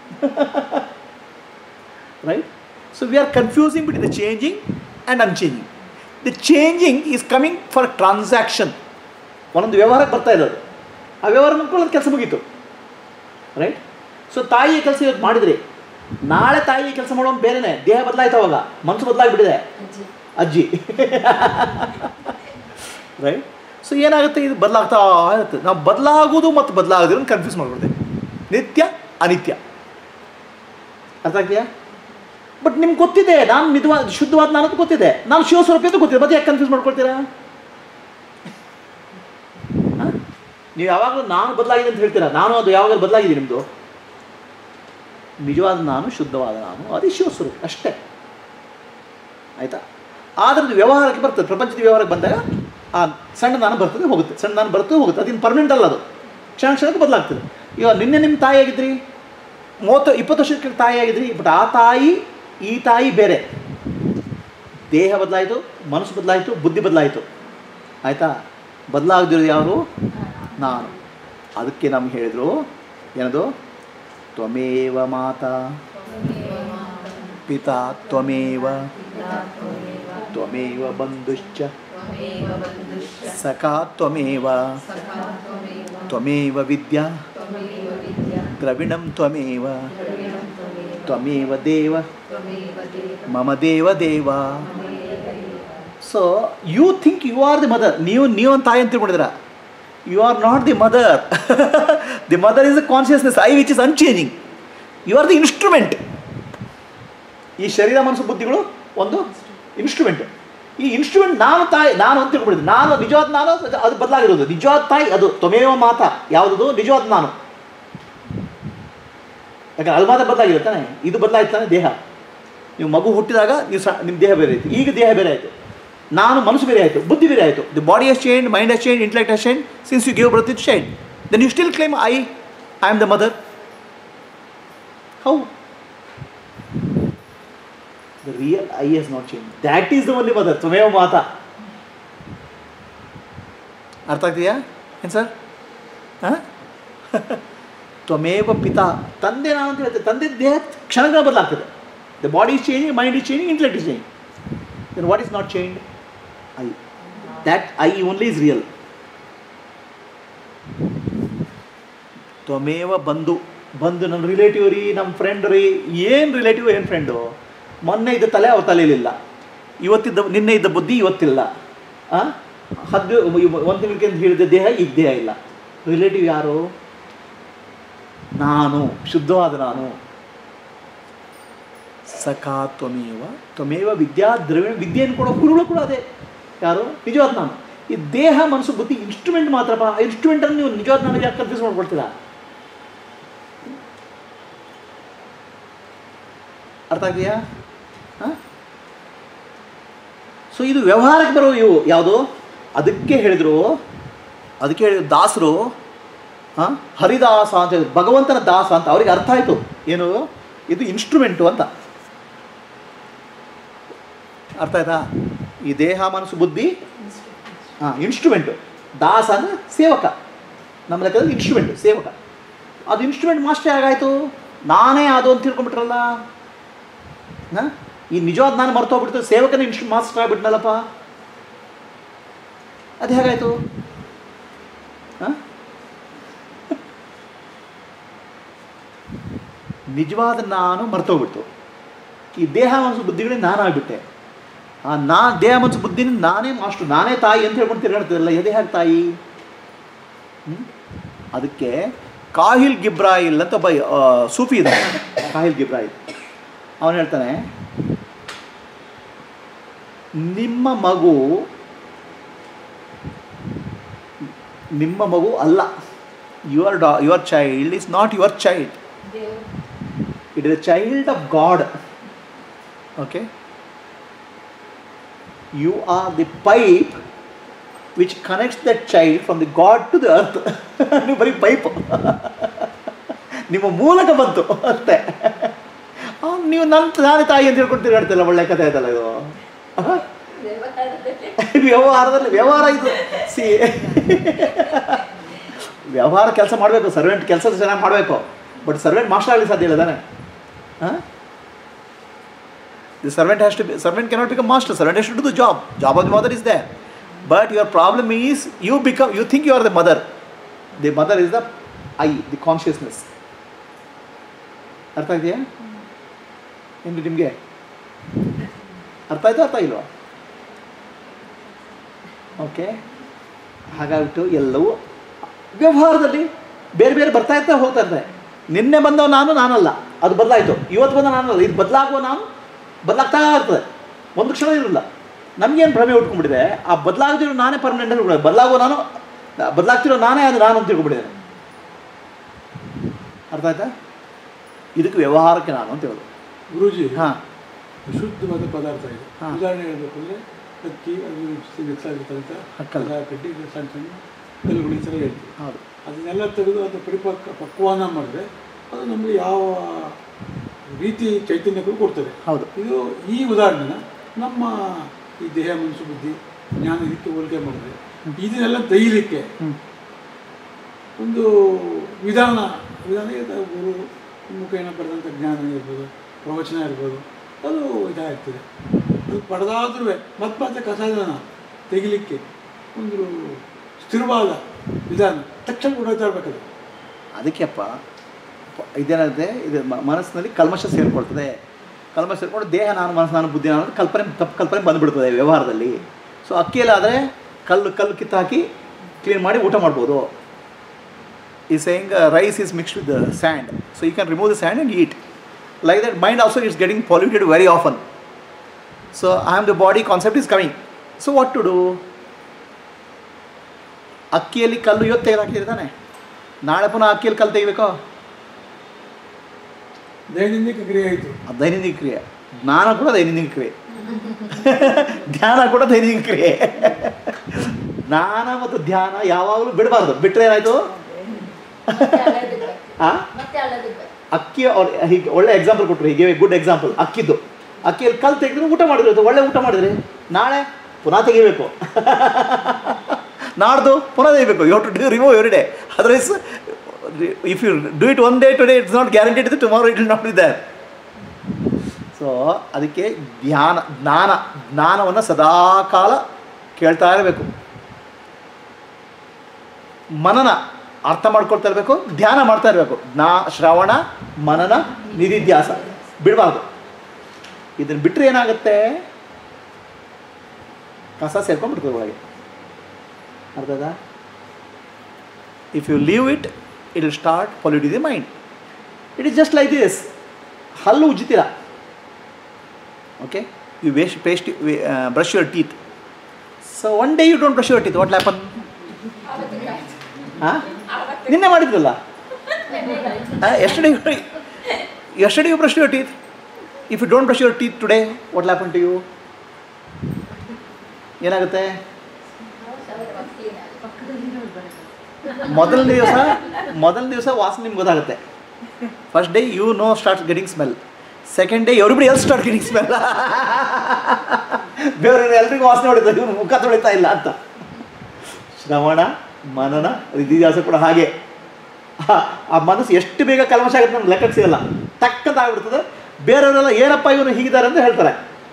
right? So we are confusing between the changing and unchanging. The changing is coming for a transaction. ಒಂದೊಂದು ವ್ಯವಹಾರಕ್ಕೆ ಬರ್ತಾ ಇರೋದು ಆ ವ್ಯವಹಾರ ಮಾಡ್ಕೊಳ್ಳೋದು ಕೆಲಸ ಮುಗೀತು right so ತಾಯಿಯ ಕೆಲಸ ಇವತ್ತು ಮಾಡಿದ್ರಿ ನಾಳೆ ತಾಯಿಯ ಕೆಲಸ ಮಾಡೋದು ಬೇರೆನೆ ದೇಹ ಬದಲಾಯ್ತು ಅವಾಗ ಮನಸ್ಸು ಬದಲಾಗ್ಬಿಟ್ಟಿದೆ ಅಜ್ಜಿ ಅಜ್ಜಿ ರೈಟ್ ಸೊ ಏನಾಗುತ್ತೆ ಇದು ಬದಲಾಗ್ತಾ ಇರುತ್ತೆ ನಾವು ಬದಲಾಗೋದು ಮತ್ತು ಬದಲಾಗದಿರೋ ಕನ್ಫ್ಯೂಸ್ ಮಾಡ್ಬಿಡ್ತೇವೆ ನಿತ್ಯ ಅನಿತ್ಯ ಅರ್ಥ ಆಗ್ತೀಯಾ ಬಟ್ ನಿಮ್ಗೆ ಗೊತ್ತಿದೆ ನಾನು ನಿಜವಾದ ಶುದ್ಧವಾದ ನಾನು ಅಂತ ಗೊತ್ತಿದೆ ನಾನು ಶಿವಸ್ವರೂಪ ಅಂತ ಗೊತ್ತಿದೆ ಮತ್ತೆ ಯಾಕೆ ಕನ್ಫ್ಯೂಸ್ ಮಾಡ್ಕೊಳ್ತೀರಾ ಹ? ನೀವು ಯಾವಾಗಲೂ ನಾನು ಬದಲಾಗಿದೆ ಅಂತ ಹೇಳ್ತೀರಾ ನಾನು ಅದು ಯಾವಾಗಲೂ ಬದಲಾಗಿದೆ ನಿಮ್ಮದು ನಿಜವಾದ ನಾನು ಶುದ್ಧವಾದ ನಾನು ಅದೇ ಶಿವಸ್ವರೂಪ ಅಷ್ಟೇ ಆಯಿತಾ ಆದ್ರದ್ದು ವ್ಯವಹಾರಕ್ಕೆ ಬರ್ತದೆ ಪ್ರಪಂಚದ ವ್ಯವಹಾರಕ್ಕೆ ಬಂದಾಗ ಆ ಸಣ್ಣ ನಾನು ಬರ್ತದೆ ಹೋಗುತ್ತೆ ಸಣ್ಣ ನಾನು ಬರ್ತದೆ ಹೋಗುತ್ತೆ ಅದಿನ್ನು ಪರ್ಮನೆಂಟ್ ಅಲ್ಲ ಅದು ಕ್ಷಣ ಕ್ಷಣಕ್ಕೆ ಬದಲಾಗ್ತದೆ ಇವಾಗ ನಿನ್ನೆ ನಿಮ್ಮ ತಾಯಿ ಆಗಿದ್ರಿ ಮೂವತ್ತು ಇಪ್ಪತ್ತು ವರ್ಷಕ್ಕೆ ತಾಯಿ ಆಗಿದ್ರಿ ಬಟ್ ಆ ತಾಯಿ ಈ ತಾಯಿ ಬೇರೆ ದೇಹ ಬದಲಾಯಿತು ಮನಸ್ಸು ಬದಲಾಯಿತು ಬುದ್ಧಿ ಬದಲಾಯಿತು ಆಯಿತಾ ಬದಲಾಗದಿರೋದು ಯಾರು ನಾನು ಅದಕ್ಕೆ ನಮ್ಗೆ ಹೇಳಿದರು ಏನದು ತ್ವಮೇವ ಮಾತಾ ಪಿತಾ ತ್ವಮೇವ ತ್ವಮೇವ ಬಂಧುಶ್ಚ ತ್ವಮೇವ ಬಂಧುಶ್ಚ ಸಖಾ ತ್ವಮೇವ ಸಖಾ ತ್ವಮೇವ ತ್ವಮೇವ ವಿದ್ಯಾ ತ್ವಮೇವ ವಿದ್ಯಾ ದ್ರವಿಣಂ ತ್ವಮೇವ ದ್ರವಿಣಂ ತ್ವಮೇವ ತ್ವಮೇವ ದೇವ ತ್ವಮೇವ ದೇವ ಮಮ ದೇವ ದೇವ ಮಮೇವ ದೇವ so you think you are the mother ನೀವು ನೀವು ಒಂದು ತಾಯಿ ಅಂತ ತಿಳ್ಕೊಂಡಿದ್ದೀರ you are not the mother the mother is a consciousness I which is unchanging you are the instrument ಈ ಶರೀರ ಮನಸ್ಸು ಬುದ್ಧಿಗಳು ಒಂದು ಇನ್ಸ್ಟ್ರೂಮೆಂಟ್ ಈ ಇನ್ಸ್ಟ್ರೂಮೆಂಟ್ ನಾನು ತಾಯಿ ನಾನು ಅಂತ ತಿಳ್ಕೊಂಡಿದ್ದೆ ನಾನು ನಿಜವಾದ ನಾನು ಅದು ಬದಲಾಗಿರೋದು ನಿಜವಾದ ತಾಯಿ ಅದು ತ್ವಮೇವ ಮಾತ ಯಾವುದದು ನಿಜವಾದ ನಾನು ಯಾಕಂದ್ರೆ ಅದು ಮಾತ್ರ ಬದಲಾಗಿದೆ ತಾನೆ ಇದು ಬದಲಾಯ್ತು ತಾನೆ ದೇಹ ನೀವು ಮಗು ಹುಟ್ಟಿದಾಗ ನೀವು ಸ ನಿಮ್ಮ ದೇಹ ಬೇರೆ ಆಯಿತು ಈಗ ದೇಹ ಬೇರೆ ಆಯಿತು ನಾನು ಮನಸ್ಸು ಬೇರೆ ಆಯಿತು ಬುದ್ಧಿ ಬೇರೆ ಆಯಿತು the body has change mind has change intellect has change since you give birth it change then you still claim I I am the mother how the real I has not change that is the only mother ತ್ವಮೇವ ಮಾತಾ ಅರ್ಥ ಆಗ್ತೀಯಾ ಏನು sir ಹಾಂ ತ್ವಮೇವ ಪಿತಾ ತಂದೆ ನಾನು ಅಂತ ಹೇಳ್ತೇನೆ ತಂದೆ ದೇಹ ಕ್ಷಣಗಳ ಬದಲಾಗ್ತದೆ the body is changing mind is changing intellect is changing then what is not change I that I only is real ತ್ವಮೇವ ಬಂಧು ಬಂದು ನಮ್ಮ ರಿಲೇಟಿವ್ ರೀ ನಮ್ಮ ಫ್ರೆಂಡ್ ರೀ ಏನು ರಿಲೇಟಿವ್ ಏನು ಫ್ರೆಂಡು ಮೊನ್ನೆ ಇದ್ದ ತಲೆ ಅವ್ರ ತಲೆಯಲ್ಲಿಲ್ಲ ಇವತ್ತಿದ್ದ ನಿನ್ನೆ ಇದ್ದ ಬುದ್ಧಿ ಇವತ್ತಿಲ್ಲ ಆ? ಹದ್ದು ಒಂದು ತಿಂಗಳಿಗೆ ಹೇಳಿದ ದೇಹ ಈಗ ದೇಹ ಇಲ್ಲ ರಿಲೇಟಿವ್ ಯಾರು ನಾನು ಶುದ್ಧವಾದ ನಾನು ಸಖಾ ತ್ವಮೇವ ತ್ವಮೇವ ವಿದ್ಯಾ ದ್ರವ್ಯ ವಿದ್ಯೆಯನ್ನು ಕೊಡೋ ಗುರುಗಳು ಕೂಡ ಅದೇ ಯಾರು ನಿಜವಾದ ನಾನು ಈ ದೇಹ ಮನಸ್ಸು ಬುದ್ಧಿ ಇನ್ಸ್ಟ್ರೂಮೆಂಟ್ ಮಾತ್ರಪ್ಪ ಆ ಇನ್ಸ್ಟ್ರೂಮೆಂಟನ್ನು ನೀವು ನಿಜವಾದ ನನಗೆ ಯಾಕೆ ಕನ್ಫ್ಯೂಸ್ ಮಾಡ್ಕೊಳ್ತೀರಾ ಅರ್ಥ ಆಗಿದೆಯಾ ಹಾಂ ಸೊ ಇದು ವ್ಯವಹಾರಕ್ಕೆ ಬರೋ ಇವು ಯಾವುದು ಅದಕ್ಕೆ ಹೇಳಿದರು ಅದಕ್ಕೆ ಹೇಳಿದ್ರು ದಾಸರು ಹಾಂ ಹರಿದಾಸ ಅಂತ ಹೇಳಿದ್ರು ಭಗವಂತನ ದಾಸ ಅಂತ ಅವ್ರಿಗೆ ಅರ್ಥ ಆಯಿತು ಏನು ಇದು ಇನ್ಸ್ಟ್ರೂಮೆಂಟು ಅಂತ ಅರ್ಥ ಆಯ್ತಾ ಈ ದೇಹ ಮನಸ್ಸು ಬುದ್ಧಿ ಹಾಂ ಇನ್ಸ್ಟ್ರೂಮೆಂಟು ದಾಸ ಅಂದರೆ ಸೇವಕ ನಮ್ಮ ಲೆಕ್ಕದಲ್ಲಿ ಇನ್ಸ್ಟ್ರೂಮೆಂಟ್ ಸೇವಕ ಅದು ಇನ್ಸ್ಟ್ರೂಮೆಂಟ್ ಮಾಸ್ಟರ್ ಹೇಗಾಯಿತು ನಾನೇ ಅದು ಅಂತ ತಿಳ್ಕೊಂಬಿಟ್ರಲ್ಲ ಹಾಂ ಈ ನಿಜವಾದ ನಾನು ಮರ್ತೋಗ್ಬಿಡ್ತು ಸೇವಕನ ಇನ್ಸ್ಟ್ರೂ ಮಾಸ್ಟರ್ ಆಗ್ಬಿಟ್ನಲ್ಲಪ್ಪ ಅದು ಹೇಗಾಯಿತು ಹಾಂ ನಿಜವಾದ ನಾನು ಮರ್ತೋಗ್ಬಿಡ್ತು ಈ ದೇಹ ಮನಸ್ಸು ಬುದ್ಧಿಗಳಿಗೆ ನಾನು ಆಗ್ಬಿಟ್ಟೆ ಆ ನಾ ದೇಹ ಮನಸ್ಸು ಬುದ್ಧಿನ ನಾನೇ ಮಾಸ್ಟರ್ ನಾನೇ ತಾಯಿ ಅಂತ ಹೇಳ್ಕೊಂಡು ತಿರುಗಾಡ್ತಿರಲ್ಲ ಎದೆ ಹೇಗೆ ತಾಯಿ ಹ್ಮ್? ಅದಕ್ಕೆ ಕಾಹಿಲ್ ಗಿಬ್ರಾಯಿಲ್ ಅಂತ ಒಬ್ಬ ಆ, ಸೂಫಿ ಇದ್ದಾನೆ ಕಾಹಿಲ್ ಗಿಬ್ರಾಯಿಲ್ ಅವನು ಹೇಳ್ತಾನೆ ನಿಮ್ಮ ಮಗು ನಿಮ್ಮ ಮಗು ಅಲ್ಲ ಯುವರ್ ಡಾ your child is not your child ದೇವರು it is a child of God. Okay? You are the pipe which connects that child from the God to the earth. ನೀವು ಬರೀ ಪೈಪ್ ನಿಮ್ಮ ಮೂಲಕ ಬಂತು ಅಷ್ಟೇ ಅವ್ನು ನೀವು ನನ್ನ ನಾನೇ ತಾಯಿ ಅಂತ ಹೇಳ್ಕೊಂಡು ತಿರುಗಾಡ್ತಿಲ್ಲ ಒಳ್ಳೆ ಕಥೆ ಆಯ್ತಲ್ಲ ಇದು ವ್ಯವಹಾರದಲ್ಲಿ ವ್ಯವಹಾರದಲ್ಲಿ ವ್ಯವಹಾರ ಇದು ಸಿ ವ್ಯವಹಾರ ಕೆಲಸ ಮಾಡಬೇಕು ಸರ್ವೆಂಟ್ ಕೆಲಸ ಚೆನ್ನಾಗಿ ಮಾಡಬೇಕು ಬಟ್ ಸರ್ವೆಂಟ್ ಮಾಸ್ಟರ್ ಆಗಲಿ ಸಾಧ್ಯ ಇಲ್ಲ ತಾನೆ the servant has to be servant cannot become master servant has to do the job job of the mother is they but your problem is you become you think you are the mother the mother is the I the consciousness ಅರ್ಥ ಇದೆಯಾ ಏನು ನಿಮಗೆ ಅರ್ಥ ಆಯ್ತು ಅರ್ಥ ಇಲ್ವಾ okay ಹಾಗಾಗ್ಬಿಟ್ಟು ಎಲ್ಲವೂ ವ್ಯವಹಾರದಲ್ಲಿ ಬೇರೆ ಬೇರೆ ಬರ್ತಾ ಇರ್ತಾ ಹೋಗ್ತಾ ಇರ್ತಾರೆ ನಿನ್ನೆ ಬಂದವ ನಾನು ನಾನಲ್ಲ ಅದು ಬದಲಾಯಿತು ಇವತ್ತು ಬಂದ ನಾನಲ್ಲ ಇದು ಬದಲಾಗುವ ನಾನು ಬದಲಾಗ್ತಾ ಇರ್ತದೆ ಒಂದು ಕ್ಷಣ ಇರಲ್ಲ ನಮಗೇನು ಭ್ರಮೆ ಉಟ್ಕೊಂಡ್ಬಿಟ್ಟಿದೆ ಆ ಬದಲಾಗ್ತಿರೋ ನಾನೇ ಪರ್ಮನೆಂಟ್ ಅಂತ ಬದಲಾಗುವ ನಾನು ಬದಲಾಗ್ತಿರೋ ನಾನೇ ಅದು ನಾನು ಅಂತ ತಿಳ್ಕೊಂಡ್ಬಿಟ್ಟಿದ್ದೇನೆ ಅರ್ಥ ಆಯ್ತಾ ಇದಕ್ಕೆ ವ್ಯವಹಾರಕ್ಕೆ ನಾನು ಅಂತ ಹೇಳೋದು ಗುರುಜಿ ಹಾಂ ಶುದ್ಧವಾದ ಪದಾರ್ಥ ಇದೆ ಹಾ. ಉದಾಹರಣೆ ಹೇಳ್ಬೇಕು ಅಂದರೆ ಅಕ್ಕಿ ಅದು ಮಿಕ್ಸ್ ಆಗಿರ್ತಂತ ಹಕ್ಕಲ್ಲ. ಕಸ ಕಡ್ಡಿ ಸಣ್ಣ ಸಣ್ಣ ಕಲ್ಲುಗಳು ಈ ಥರ ಹೇಳ್ತೀವಿ ಹೌದು ಅದನ್ನೆಲ್ಲ ತೆಗೆದು ಅದು ಪರಿಪಕ್ವ ಪಕ್ವಾನ ಮಾಡಿದ್ರೆ ಅದು ನಮಗೆ ಯಾವ ರೀತಿ ಚೈತನ್ಯಗಳು ಕೊಡ್ತದೆ ಹೌದು ಇದು ಈ ಉದಾಹರಣೆನ ನಮ್ಮ ಈ ದೇಹ ಮನಸ್ಸು ಬುದ್ಧಿ ಜ್ಞಾನ ಇದಕ್ಕೆ ಹೋಲಿಕೆ ಮಾಡಿದ್ರೆ ಇದನ್ನೆಲ್ಲ ತೆಗಿಲಿಕ್ಕೆ ಹ್ಞೂ ಒಂದು ವಿಧಾನ ವಿಧಾನ ಇದೆ. ಗುರು ಮುಖೇನ ಪಡೆದಂಥ ಜ್ಞಾನ ಇರ್ಬೋದು ಪ್ರವಚನ ಇರ್ಬೋದು ಅದು ಇದಾಗ್ತದೆ ಅದು ಪಡೆದಾದ್ರೂ ಮತ್ತೆ ಮತ್ತೆ ಕಸದನ ತೆಗಿಲಿಕ್ಕೆ ಒಂದು ಸ್ಥಿರವಾದ ವಿಧಾನ ತಕ್ಷಣ ಹೊರಡ್ತಾ ಇರ್ಬೇಕದು ಅದಕ್ಕೆಪ್ಪ ಪ- ಇದೇನಂತೆ ಇದು ಮ- ಮನಸ್ಸಿನಲ್ಲಿ ಕಲ್ಮಶ ಸೇರಿಕೊಳ್ತದೆ ಕಲ್ಮಶ ಸೇರಿಕೊಂಡು ದೇಹ ನಾನು ಮನಸ್ಸು ನಾನು ಬುದ್ಧಿ ನಾನು ಅಂತ ಕಲ್ಪನೆ ತಪ್ಪು ಕಲ್ಪನೆ ಬಂದುಬಿಡ್ತದೆ ವ್ಯವಹಾರದಲ್ಲಿ ಸೊ ಅಕ್ಕಿಯಲ್ಲಾದರೆ ಕಲ್ಲು ಕಲ್ಲು ಕಿತ್ತು ಹಾಕಿ ಕ್ಲೀನ್ ಮಾಡಿ ಊಟ ಮಾಡ್ಬೋದು ಈ saying rice is mixed with sand so you can remove the sand and eat like that mind also it's getting polluted very often so I am the body concept is coming so what to do ಅಕ್ಕಿಯಲ್ಲಿ ಕಲ್ಲು ಇವತ್ತು ತೆಗೆದಾಕಿರ್ತಾನೆ ನಾಳೆ ಪುನಃ ಅಕ್ಕಿಯಲ್ಲಿ ಕಲ್ಲು ತೆಗಿಬೇಕೋ ದೈನಂದಿನ ಕ್ರಿಯೆ ಆಯಿತು ಅದು ದೈನಂದಿನ ಕ್ರಿಯೆ ಜ್ಞಾನ ಕೂಡ ದೈನಂದಿನ ಕ್ರಿಯೆ ಧ್ಯಾನ ಕೂಡ ದೈನಂದಿನ ಕ್ರಿಯೆ ಜ್ಞಾನ ಮತ್ತು ಧ್ಯಾನ ಯಾವಾಗಲೂ ಬಿಡಬಾರ್ದು ಬಿಟ್ಟರೆ ಏನಾಯಿತು ಮತ್ತೆ ಅಲ್ಲದಿರ್ಬೇಕು. ಆ ಮತ್ತೆ ಅಲ್ಲದಿರ್ಬೇಕು. ಅಕ್ಕಿ ಅವ್ರು ಹೀಗೆ ಒಳ್ಳೆ ಎಕ್ಸಾಂಪಲ್ ಕೊಟ್ಟರು ಹೀಗೆ ಗುಡ್ ಎಕ್ಸಾಂಪಲ್ ಅಕ್ಕಿದ್ದು ಅಕ್ಕಿಯಲ್ಲಿ ಕಲ್ಲು ತೆಗೆದ್ರೆ ಊಟ ಮಾಡಿದ್ರು ಒಳ್ಳೆ ಊಟ ಮಾಡಿದ್ರಿ ನಾಳೆ ಪುನಃ ತೆಗಿಬೇಕು ನಾಡ್ದು ಪುನಃ ತೆಗಿಬೇಕು you to do remove every day otherwise if you do it one day today it's not guaranteed tomorrow it will not be there so ಅದಕ್ಕೆ ಧ್ಯಾನ ಜ್ಞಾನ ಜ್ಞಾನವನ್ನು ಸದಾಕಾಲ ಕೇಳ್ತಾ ಇರಬೇಕು ಮನನ ಅರ್ಥ ಮಾಡ್ಕೊಳ್ತಾ ಇರಬೇಕು ಧ್ಯಾನ ಮಾಡ್ತಾ ಇರಬೇಕು ಜ್ಞಾ ಶ್ರವಣ ಮನನ ನಿಧಿಧ್ಯಾಸ ಬಿಡಬಾರ್ದು ಇದನ್ನು ಬಿಟ್ಟರೆ ಏನಾಗುತ್ತೆ ಕಸ ಸೇರ್ಕೊಂಡ್ಬಿಡ್ತದೆ ಒಳಗೆ ಅರ್ಥದ if you leave it it will start pollute the mind it is just like this ಹಲ್ಲು ಉಜ್ಜಿತೀರ okay you waste paste brush your teeth so one day you don't brush your teeth what happen ಆವತ್ತಿಗಾಯ್ತು. ಹಾಂ ಆವತ್ತಿಗೆ ನಿನ್ನೆ ಮಾಡಿದ್ರಲ್ಲ ನೆನ್ನೆಗಾಯ್ತು. Yesterday yesterday you brush your teeth if you don't brush your teeth today what happen to you ಏನಾಗುತ್ತೆ clean ಆಗಿ. ಮೊದಲನೇ ದಿವಸ ಮೊದಲನೇ ದಿವಸ ವಾಸನೆ ನಿಮ್ಗೆ ಗೊತ್ತಾಗುತ್ತೆ first day you know start getting smell second day everybody all start getting smell ಬೇರೆ ಎಲ್ರಿಗೂ ವಾಸನೆ ಹೊಡಿತಾರೆ ಇವನು ಮುಖ ತೊಳಿತಾ ಇಲ್ಲ ಅಂತ ಶ್ರವಣ ಮನನ ವಿದ್ಯಾಭ್ಯಾಸ ಕೂಡ ಹಾಗೆ ಆ- ಆ ಮನಸ್ಸು ಎಷ್ಟು ಬೇಗ ಕಲ್ಮಶ ಆಗುತ್ತೆ ನಮ್ಗೆ ಲೆಕ್ಕಕ್ಕೆ ಸಿಗಲ್ಲ ಟಕ್ಕಂತ ಆಗ್ಬಿಡ್ತದೆ ಬೇರೆಯವರೆಲ್ಲ ಏನಪ್ಪ ಇವನು ಹೀಗಿದ್ದಾರೆ ಅಂತ ಹೇಳ್ತಾರೆ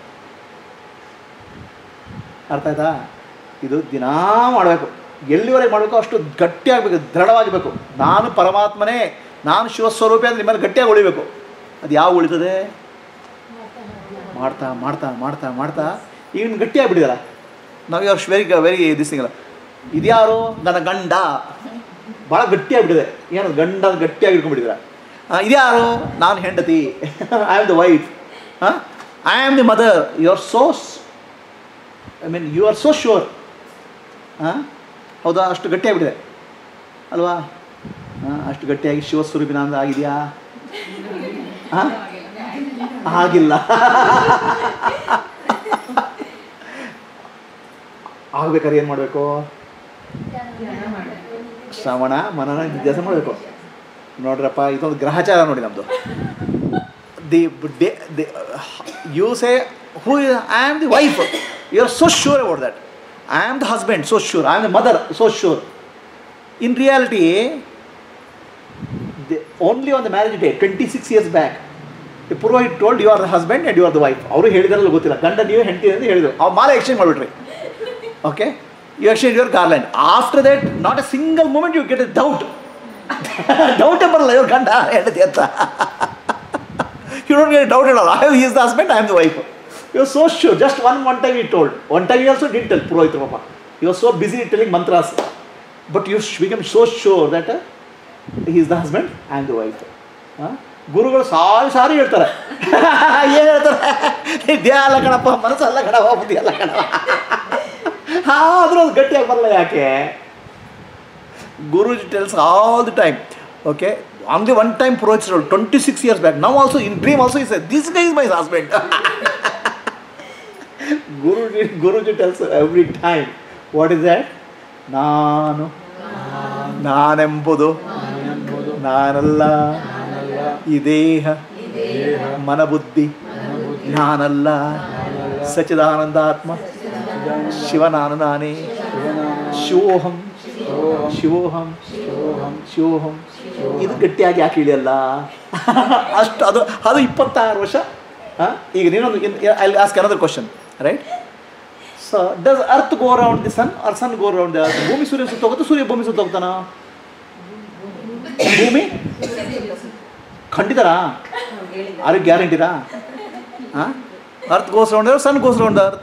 ಅರ್ಥ ಆಯ್ತಾ ಇದು ದಿನಾ ಮಾಡಬೇಕು ಎಲ್ಲಿವರೆಗೆ ಮಾಡಬೇಕು ಅಷ್ಟು ಗಟ್ಟಿಯಾಗಬೇಕು ದೃಢವಾಗಿಬೇಕು ನಾನು ಪರಮಾತ್ಮನೇ ನಾನು ಶಿವಸ್ವರೂಪಿ ಅಂದರೆ ನಿಮ್ಮಲ್ಲಿ ಗಟ್ಟಿಯಾಗಿ ಉಳಿಬೇಕು ಅದು ಯಾವ ಉಳಿತದೆ ಮಾಡ್ತಾ ಮಾಡ್ತಾ ಮಾಡ್ತಾ ಮಾಡ್ತಾ ಈಗ ನಿಮ್ಗೆ ಗಟ್ಟಿಯಾಗಿಬಿಟ್ಟಿದಾರ ನಾವು you are very very this thing ಇದ್ಯಾರು ನನ್ನ ಗಂಡ ಭಾಳ ಗಟ್ಟಿಯಾಗ್ಬಿಟ್ಟಿದೆ ಏನು ಗಂಡ ಗಟ್ಟಿಯಾಗಿ ಇಟ್ಕೊಂಡ್ಬಿಟ್ಟಿದ್ದೀರ ಇದ್ಯಾರು ನಾನು ಹೆಂಡತಿ ಐ ಆಮ್ ದ ವೈಫ್ ಹಾಂ I am the mother you are so I mean you are so sure ಹಾಂ ಹೌದಾ ಅಷ್ಟು ಗಟ್ಟಿಯಾಗ್ಬಿಟ್ಟಿದೆ ಅಲ್ವಾ ಹಾಂ ಅಷ್ಟು ಗಟ್ಟಿಯಾಗಿ ಶಿವಸ್ವರೂಪಿನ ಅಂತ ಆಗಿದೆಯಾ ಹಾಂ ಆಗಿಲ್ಲ ಆಗ್ಬೇಕಾದ್ರೆ ಏನು ಮಾಡಬೇಕು ಶ್ರವಣ ಮನನ ನಿಧ್ಯಾಸ ಮಾಡಬೇಕು ನೋಡ್ರಪ್ಪ ಇದೊಂದು ಗ್ರಹಚಾರ ನೋಡಿ ನಮ್ಮದು the day the you say who I am the wife you are so sure about that I am the husband so sure I am the mother so sure in reality only on the marriage day twenty six years back the purohit told you are the husband and you are the wife ಅವರು ಹೇಳಿದಾರಲ್ಲ ಗೊತ್ತಿಲ್ಲ ಗಂಡ ನೀವೇ ಹೆಂಡತಿ ಅಂತ ಹೇಳಿದ್ರು ಅವ್ರು ಮಾಲೆ ಎಕ್ಸ್ಚೇಂಜ್ ಮಾಡಿಬಿಟ್ರಿ okay you exchange your garland after that not a single moment you get a doubt ಡೌಟೇ ಬರಲ್ಲ ಇವ್ರ ಗಂಡ ಹೆಂಡತಿ ಅಂತ ಯು ಡೋಂಟ್ ಗೆಟ್ ಡೌಟ್ ಇಡಲ್ಲ I is the husband I am the wife you are so sure just one one time he told one time you also didn't tell purohita ಪಾಪ you are so busy telling mantras but you become so sure that he is the husband I am the wife ಗುರುಗಳು sorry ಸಾರಿ ಹೇಳ್ತಾರೆ ಏನು ಹೇಳ್ತಾರೆ ದೇಹ ಅಲ್ಲ ಕಣಪ್ಪ ಮನಸ್ಸಲ್ಲ ಕಣವ ಬುದ್ಧಿ ಅಲ್ಲ ಕಣವ ಆದರೂ ಅದು ಗಟ್ಟಿಯಾಗಿ ಬರಲ್ಲ ಯಾಕೆ Guruji tells all the time okay on the one time ಪ್ರೋಚ್ ಟ್ವೆಂಟಿ ಸಿಕ್ಸ್ ಇಯರ್ಸ್ ಬ್ಯಾಕ್ ನಾವು also in dream also is this guy is my husband Guruji Guruji tells every time what is that ನಾನು ನಾನೆಂಬುದು ಎಂಬುದು ನಾನಲ್ಲ ನಾನಲ್ಲ ಈ ದೇಹ ದೇಹ ಮನಬುದ್ಧಿ ಮನಬುದ್ಧಿ ನಾನಲ್ಲ ನಾನಲ್ಲ ಸಚಿದಾನಂದಾತ್ಮ ಶಿವ ನಾನು ನಾನೇ ಶಿವೋಹಂ ಶಿವೋಹಂ ಶಿವೋಹಂ ಶಿವೋಹಂ ಶಿವೋಹಂ ಇದು ಗಟ್ಟಿಯಾಗಿ ಯಾಕೆ ಇಳಿಯಲ್ಲ ಅಷ್ಟು ಅದು ಅದು ಇಪ್ಪತ್ತಾರು ವರ್ಷ ಹಾಂ ಈಗ ನೀನೊಂದು I ask another question right so does earth go around the sun or sun go around the earth ಭೂಮಿ ಸೂರ್ಯ ಸುತ್ತ ಹೋಗುತ್ತೆ ಸೂರ್ಯ ಭೂಮಿ ಸುತ್ತ ಹೋಗ್ತಾನ ಭೂಮಿ ಖಂಡಿತರಾ ಆರ್ ಗ್ಯಾರಂಟಿರಾ ಹಾಂ earth goes round sun goes round earth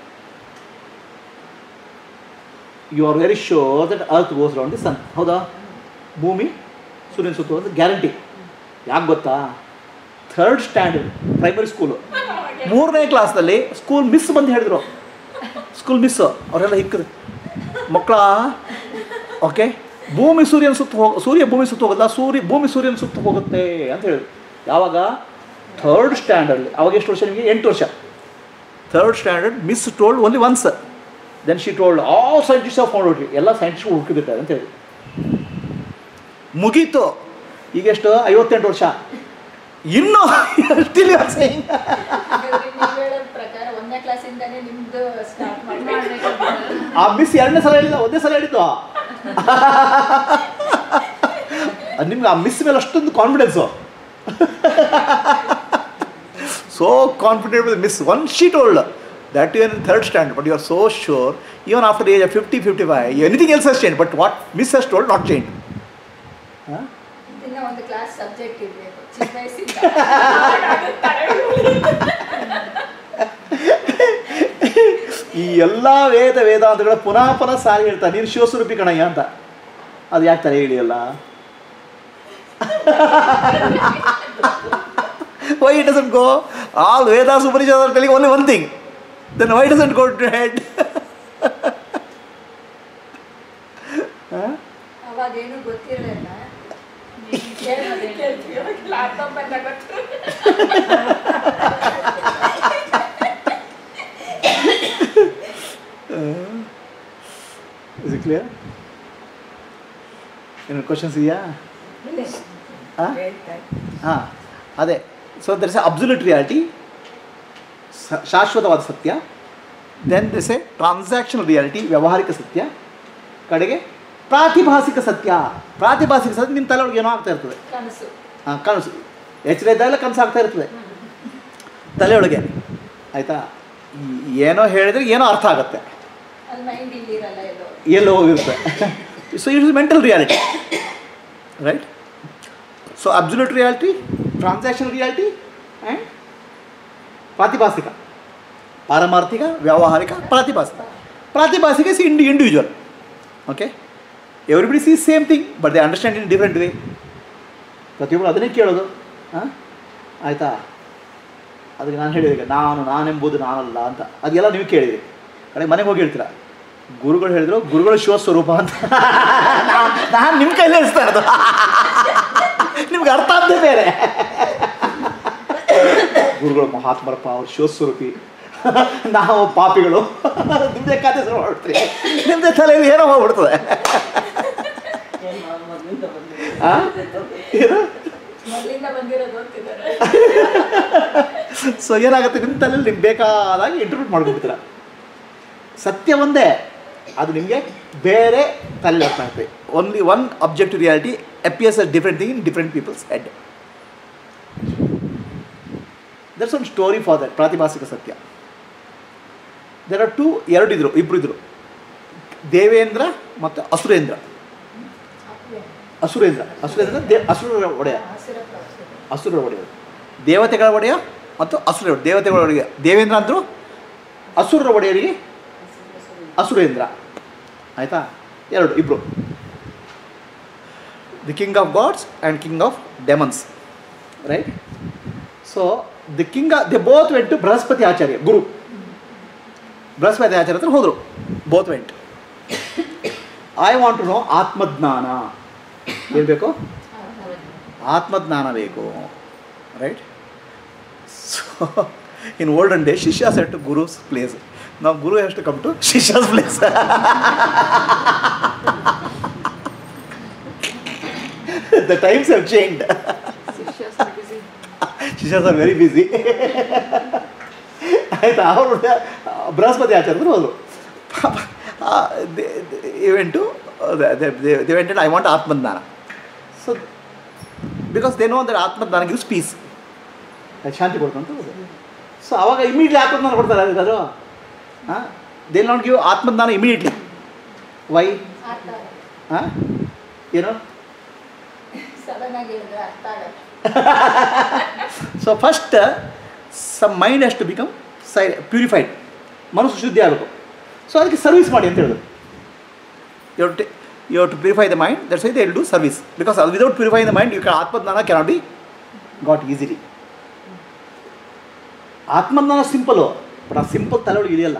you are very sure that earth goes round the sun ಹೌದಾ ಭೂಮಿ ಸೂರ್ಯನ ಸುತ್ತ ಹೋಗೋದು ಗ್ಯಾರಂಟಿ ಯಾಕೆ ಗೊತ್ತಾ ಥರ್ಡ್ ಸ್ಟ್ಯಾಂಡರ್ಡ್ ಪ್ರೈಮರಿ ಸ್ಕೂಲು ಮೂರನೇ ಕ್ಲಾಸ್ನಲ್ಲಿ ಸ್ಕೂಲ್ ಮಿಸ್ ಬಂದು ಹೇಳಿದ್ರು ಸ್ಕೂಲ್ ಮಿಸ್ ಅವರೆಲ್ಲ ಹಿಕ್ಕದು ಮಕ್ಕಳ ಓಕೆ ಭೂಮಿ ಸೂರ್ಯನ ಸುತ್ತ ಹೋಗ ಸೂರ್ಯ ಭೂಮಿ ಸುತ್ತ ಹೋಗೋಲ್ಲ ಸೂರ್ಯ ಭೂಮಿ ಸೂರ್ಯನ ಸುತ್ತ ಹೋಗುತ್ತೆ ಅಂತ ಹೇಳಿದ್ರು ಯಾವಾಗ ಥರ್ಡ್ ಸ್ಟ್ಯಾಂಡರ್ಡ್ ಅವಾಗ ಎಷ್ಟು ವರ್ಷ ನಿಮಗೆ ಎಂಟು ವರ್ಷ third standard miss told only once then she told all scientist of ನೋಡ್ರಿ ಎಲ್ಲ ಸೈಂಟಿಸ್ಟ್ ಹುಡುಕಿಬಿಟ್ಟಾರೆ ಅಂತ ಹೇಳಿ ಮುಗೀತು ಈಗೆಷ್ಟು ಐವತ್ತೆಂಟು ವರ್ಷ ಇನ್ನೂ ಸ್ಟಿಲ್ ಯು ಆರ್ ಸೇಯಿಂಗ್ ಹಾಗಾದ್ರೆ ನೀವ್ ಹೇಳೋ ಪ್ರಕಾರ ಒಂದನೇ ಕ್ಲಾಸಿಂದಾನೇ ನಿಮ್ದು ಸ್ಟಾರ್ಟ್ ಮಾಡ್ಬೇಕು ಆ ಮಿಸ್ ಎರಡನೇ ಸಲ ಹೇಳಿಲ್ಲ ಒಂದೇ ಸಲ ಹೇಳಿದ್ದು ಅದ್ ನಿಮ್ಗೆ ಆ ಮಿಸ್ ಮೇಲೆ ಅಷ್ಟೊಂದು confidence so confident with miss one she told that you in third stand but you are so sure even after age of fifty fifty five anything else has change but what miss has told not change ಇದನ್ನ ಒಂದು class subject ಇರ್ಬೇಕು ಚಿಕ್ಕ ವಯಸ್ಸಿಂದ ಈ ಎಲ್ಲ ವೇದ ವೇದಾಂತಗಳ ಪುನಃ ಪುನಃ ಸಾರಿ ಹೇಳ್ತಾರೆ ನೀನು ಶಿವಸ್ವರೂಪಿ ಕಣಯ್ಯ ಅಂತ ಅದು ಯಾಕೆ ತಾರೆ ಹೇಳಿಯಲ್ಲ why it doesn't go all Vedas Upanishad telling only one thing then why doesn't go to head ಅವಾಗ ಏನು ಗೊತ್ತಿರಲಿಲ್ಲ ಕೇಳ್ತೀವಿ ಲ್ಯಾಪ್ಟಾಪ್ ಅಂತ ಗೊತ್ತು ಇಸ್ ಇಟ್ ಕ್ಲಿಯರ್ ಏನು ಕ್ವಶನ್ಸ್ ಇದೆಯಾ ಹಾಂ ಹಾಂ ಅದೇ so there is a absolute reality ಶಾಶ್ವತವಾದ ಸತ್ಯ then this a transactional reality ವ್ಯಾವಹಾರಿಕ ಸತ್ಯ ಕಡೆಗೆ ಪ್ರಾತಿಭಾಸಿಕ ಸತ್ಯ ಪ್ರಾತಿಭಾಸಿಕ ಸತ್ಯ ನಿಮ್ಮ ತಲೆ ಒಳಗೆ ಏನೋ ಆಗ್ತಾ ಇರ್ತದೆ ಕನಸು ಹಾಂ ಕನಸು ಎಚ್ಚರ ಇದ್ದಾಗಲೇ ಕನಸು ಆಗ್ತಾ ಇರ್ತದೆ ತಲೆಯೊಳಗೆ ಆಯಿತಾ ಏನೋ ಹೇಳಿದ್ರೆ ಏನೋ ಅರ್ಥ ಆಗುತ್ತೆ ಅಲ್ಲಿ ಮೈಂಡ್ ಇಲ್ಲಿ ಇರಲ್ಲ ಎಲ್ಲೋ ಎಲ್ಲೋ ಹೋಗಿರುತ್ತೆ so it is mental reality right so absolute reality transaction reality and ಪ್ರಾತಿಭಾಸಿಕ ಪಾರಮಾರ್ಥಿಕ ವ್ಯಾವಹಾರಿಕ ಪ್ರಾತಿಭಾಸಿಕ ಪ್ರಾತಿಭಾಸಿಕ ಇಸ್ ಇಂಡಿ individual okay everybody see same thing but they understand in different way ಪ್ರತಿಯೊಬ್ಬರು ಅದನ್ನೇ ಕೇಳೋದು ಹಾಂ ಆಯಿತಾ ಅದಕ್ಕೆ ನಾನು ಹೇಳಿದೆ ಈಗ ನಾನು ನಾನೆಂಬುದು ನಾನಲ್ಲ ಅಂತ ಅದೆಲ್ಲ ನೀವು ಕೇಳಿದಿರಿ ಕಡೆ ಮನೆಗೆ ಹೋಗಿ ಹೇಳ್ತೀರಾ ಗುರುಗಳು ಹೇಳಿದ್ರು ಗುರುಗಳು ಶಿವ ಸ್ವರೂಪ ಅಂತ ನಾನು ನಿಮ್ಮ ಕೈಲಿ ಹೇಳಿಸ್ತಾ ಇರೋದು ನಿಮ್ಗೆ ಅರ್ಥ ಆದ್ದೇ ಬೇರೆ ಗುರುಗಳು ಮಹಾತ್ಮರಪ್ಪ ಅವ್ರು ಶಿವಸ್ವರೂಪಿ ನಾವು ಪಾಪಿಗಳು ನಿಮ್ಮದೇ ಖಾತೆ ಶುರು ಮಾಡ್ತೀವಿ ನಿಮ್ಮದೇ ತಲೆಯಲ್ಲಿ ಏನೋ ಹೋಗ್ಬಿಡ್ತದೆ ಆ? ಏನು ಮೊದಲಿಂದ ಬಂದಿರೋದು ಓದ್ತಿದ್ದಾರೆ ಸೊ ಏನಾಗುತ್ತೆ ನಿಮ್ಮ ತಲೆಯಲ್ಲಿ ನಿಮ್ಗೆ ಬೇಕಾದಾಗಿ ಇಂಟರ್ಪ್ರಿಟ್ ಮಾಡ್ಕೊಂಡ್ಬಿಡ್ತೀರ ಸತ್ಯ ಒಂದೇ ಅದು ನಿಮಗೆ ಬೇರೆ ತಲೆ ಅರ್ಥ ಆಗುತ್ತೆ only one objective reality appears a different thing in different peoples head that's one story for that ಪ್ರಾತಿಭಾಸಿಕ ಸತ್ಯ ದೆರ್ ಆರ್ ಟು ಎರಡಿದ್ರು ಇಬ್ಬರು ಇದ್ರು ದೇವೇಂದ್ರ ಮತ್ತು ಅಸುರೇಂದ್ರ ಅಸುರೇಂದ್ರ ಅಸುರೇಂದ್ರ ದೇ ಅಸುರರ ಒಡೆಯ ಹಸಿರ ಪ್ರಾಪ್ತಿ ಅಸುರರ ಒಡೆಯ ದೇವತೆಗಳ ಒಡೆಯ ಮತ್ತು ಅಸುರ ದೇವತೆಗಳ ಒಡೆಯ ದೇವೇಂದ್ರ ಅಂದರು ಅಸುರರ ಒಡೆಯರಿಗೆ ಅಸುರೇಂದ್ರ ಆಯಿತಾ ಎರಡು ಇಬ್ಬರು the king of gods and king of demons right so the king they both went to Brihaspati Acharya Guru Brihaspati Acharya ಹತ್ರ ಹೋದರು both went I want to know atmajnana ಏನು ಬೇಕು ಆತ್ಮಜ್ಞಾನ ಬೇಕು right so in olden day shishya set to gurus place ನಾವು guru has to come to shishyas place the times have changed shishyas are very busy ಆಯಿತಾ ಅವರು ಬೃಹಸ್ಪತಿ ಆಚಾರ್ಯರು ಹೋದರು event ಇವೆಂಟೆಡ್ I want atmajnana so because they know that atmajnana gives peace ಶಾಂತಿ ಕೊಡ್ತಂತ so ಅವಾಗ immediately atmajnana ಕೊಡ್ತಾರೆ ಯಾರು ಹಾಂ they not give atmajnana immediately why ಅರ್ಥ ಆಗಲ್ಲ ಹಾಂ ಏನು ಸಡನ್ ಆಗಿ ಹೇಳಿದ್ರೆ ಅರ್ಥ ಆಗಲ್ಲ so first some mind has to become ಸೈ ಪ್ಯೂರಿಫೈಡ್ ಮನಸ್ಸು ಶುದ್ಧಿ ಆಗಬೇಕು ಸೊ ಅದಕ್ಕೆ ಸರ್ವಿಸ್ ಮಾಡಿ ಅಂತ ಹೇಳಿದ್ರು you to you to purify the mind that's why they will do service because ಅದು without purify the mind you can atmajnana cannot be got easily atmajnana simple but ಆ ಸಿಂಪಲ್ ತಲೆಯೊಳಗೆ ಇದೆಯಲ್ಲ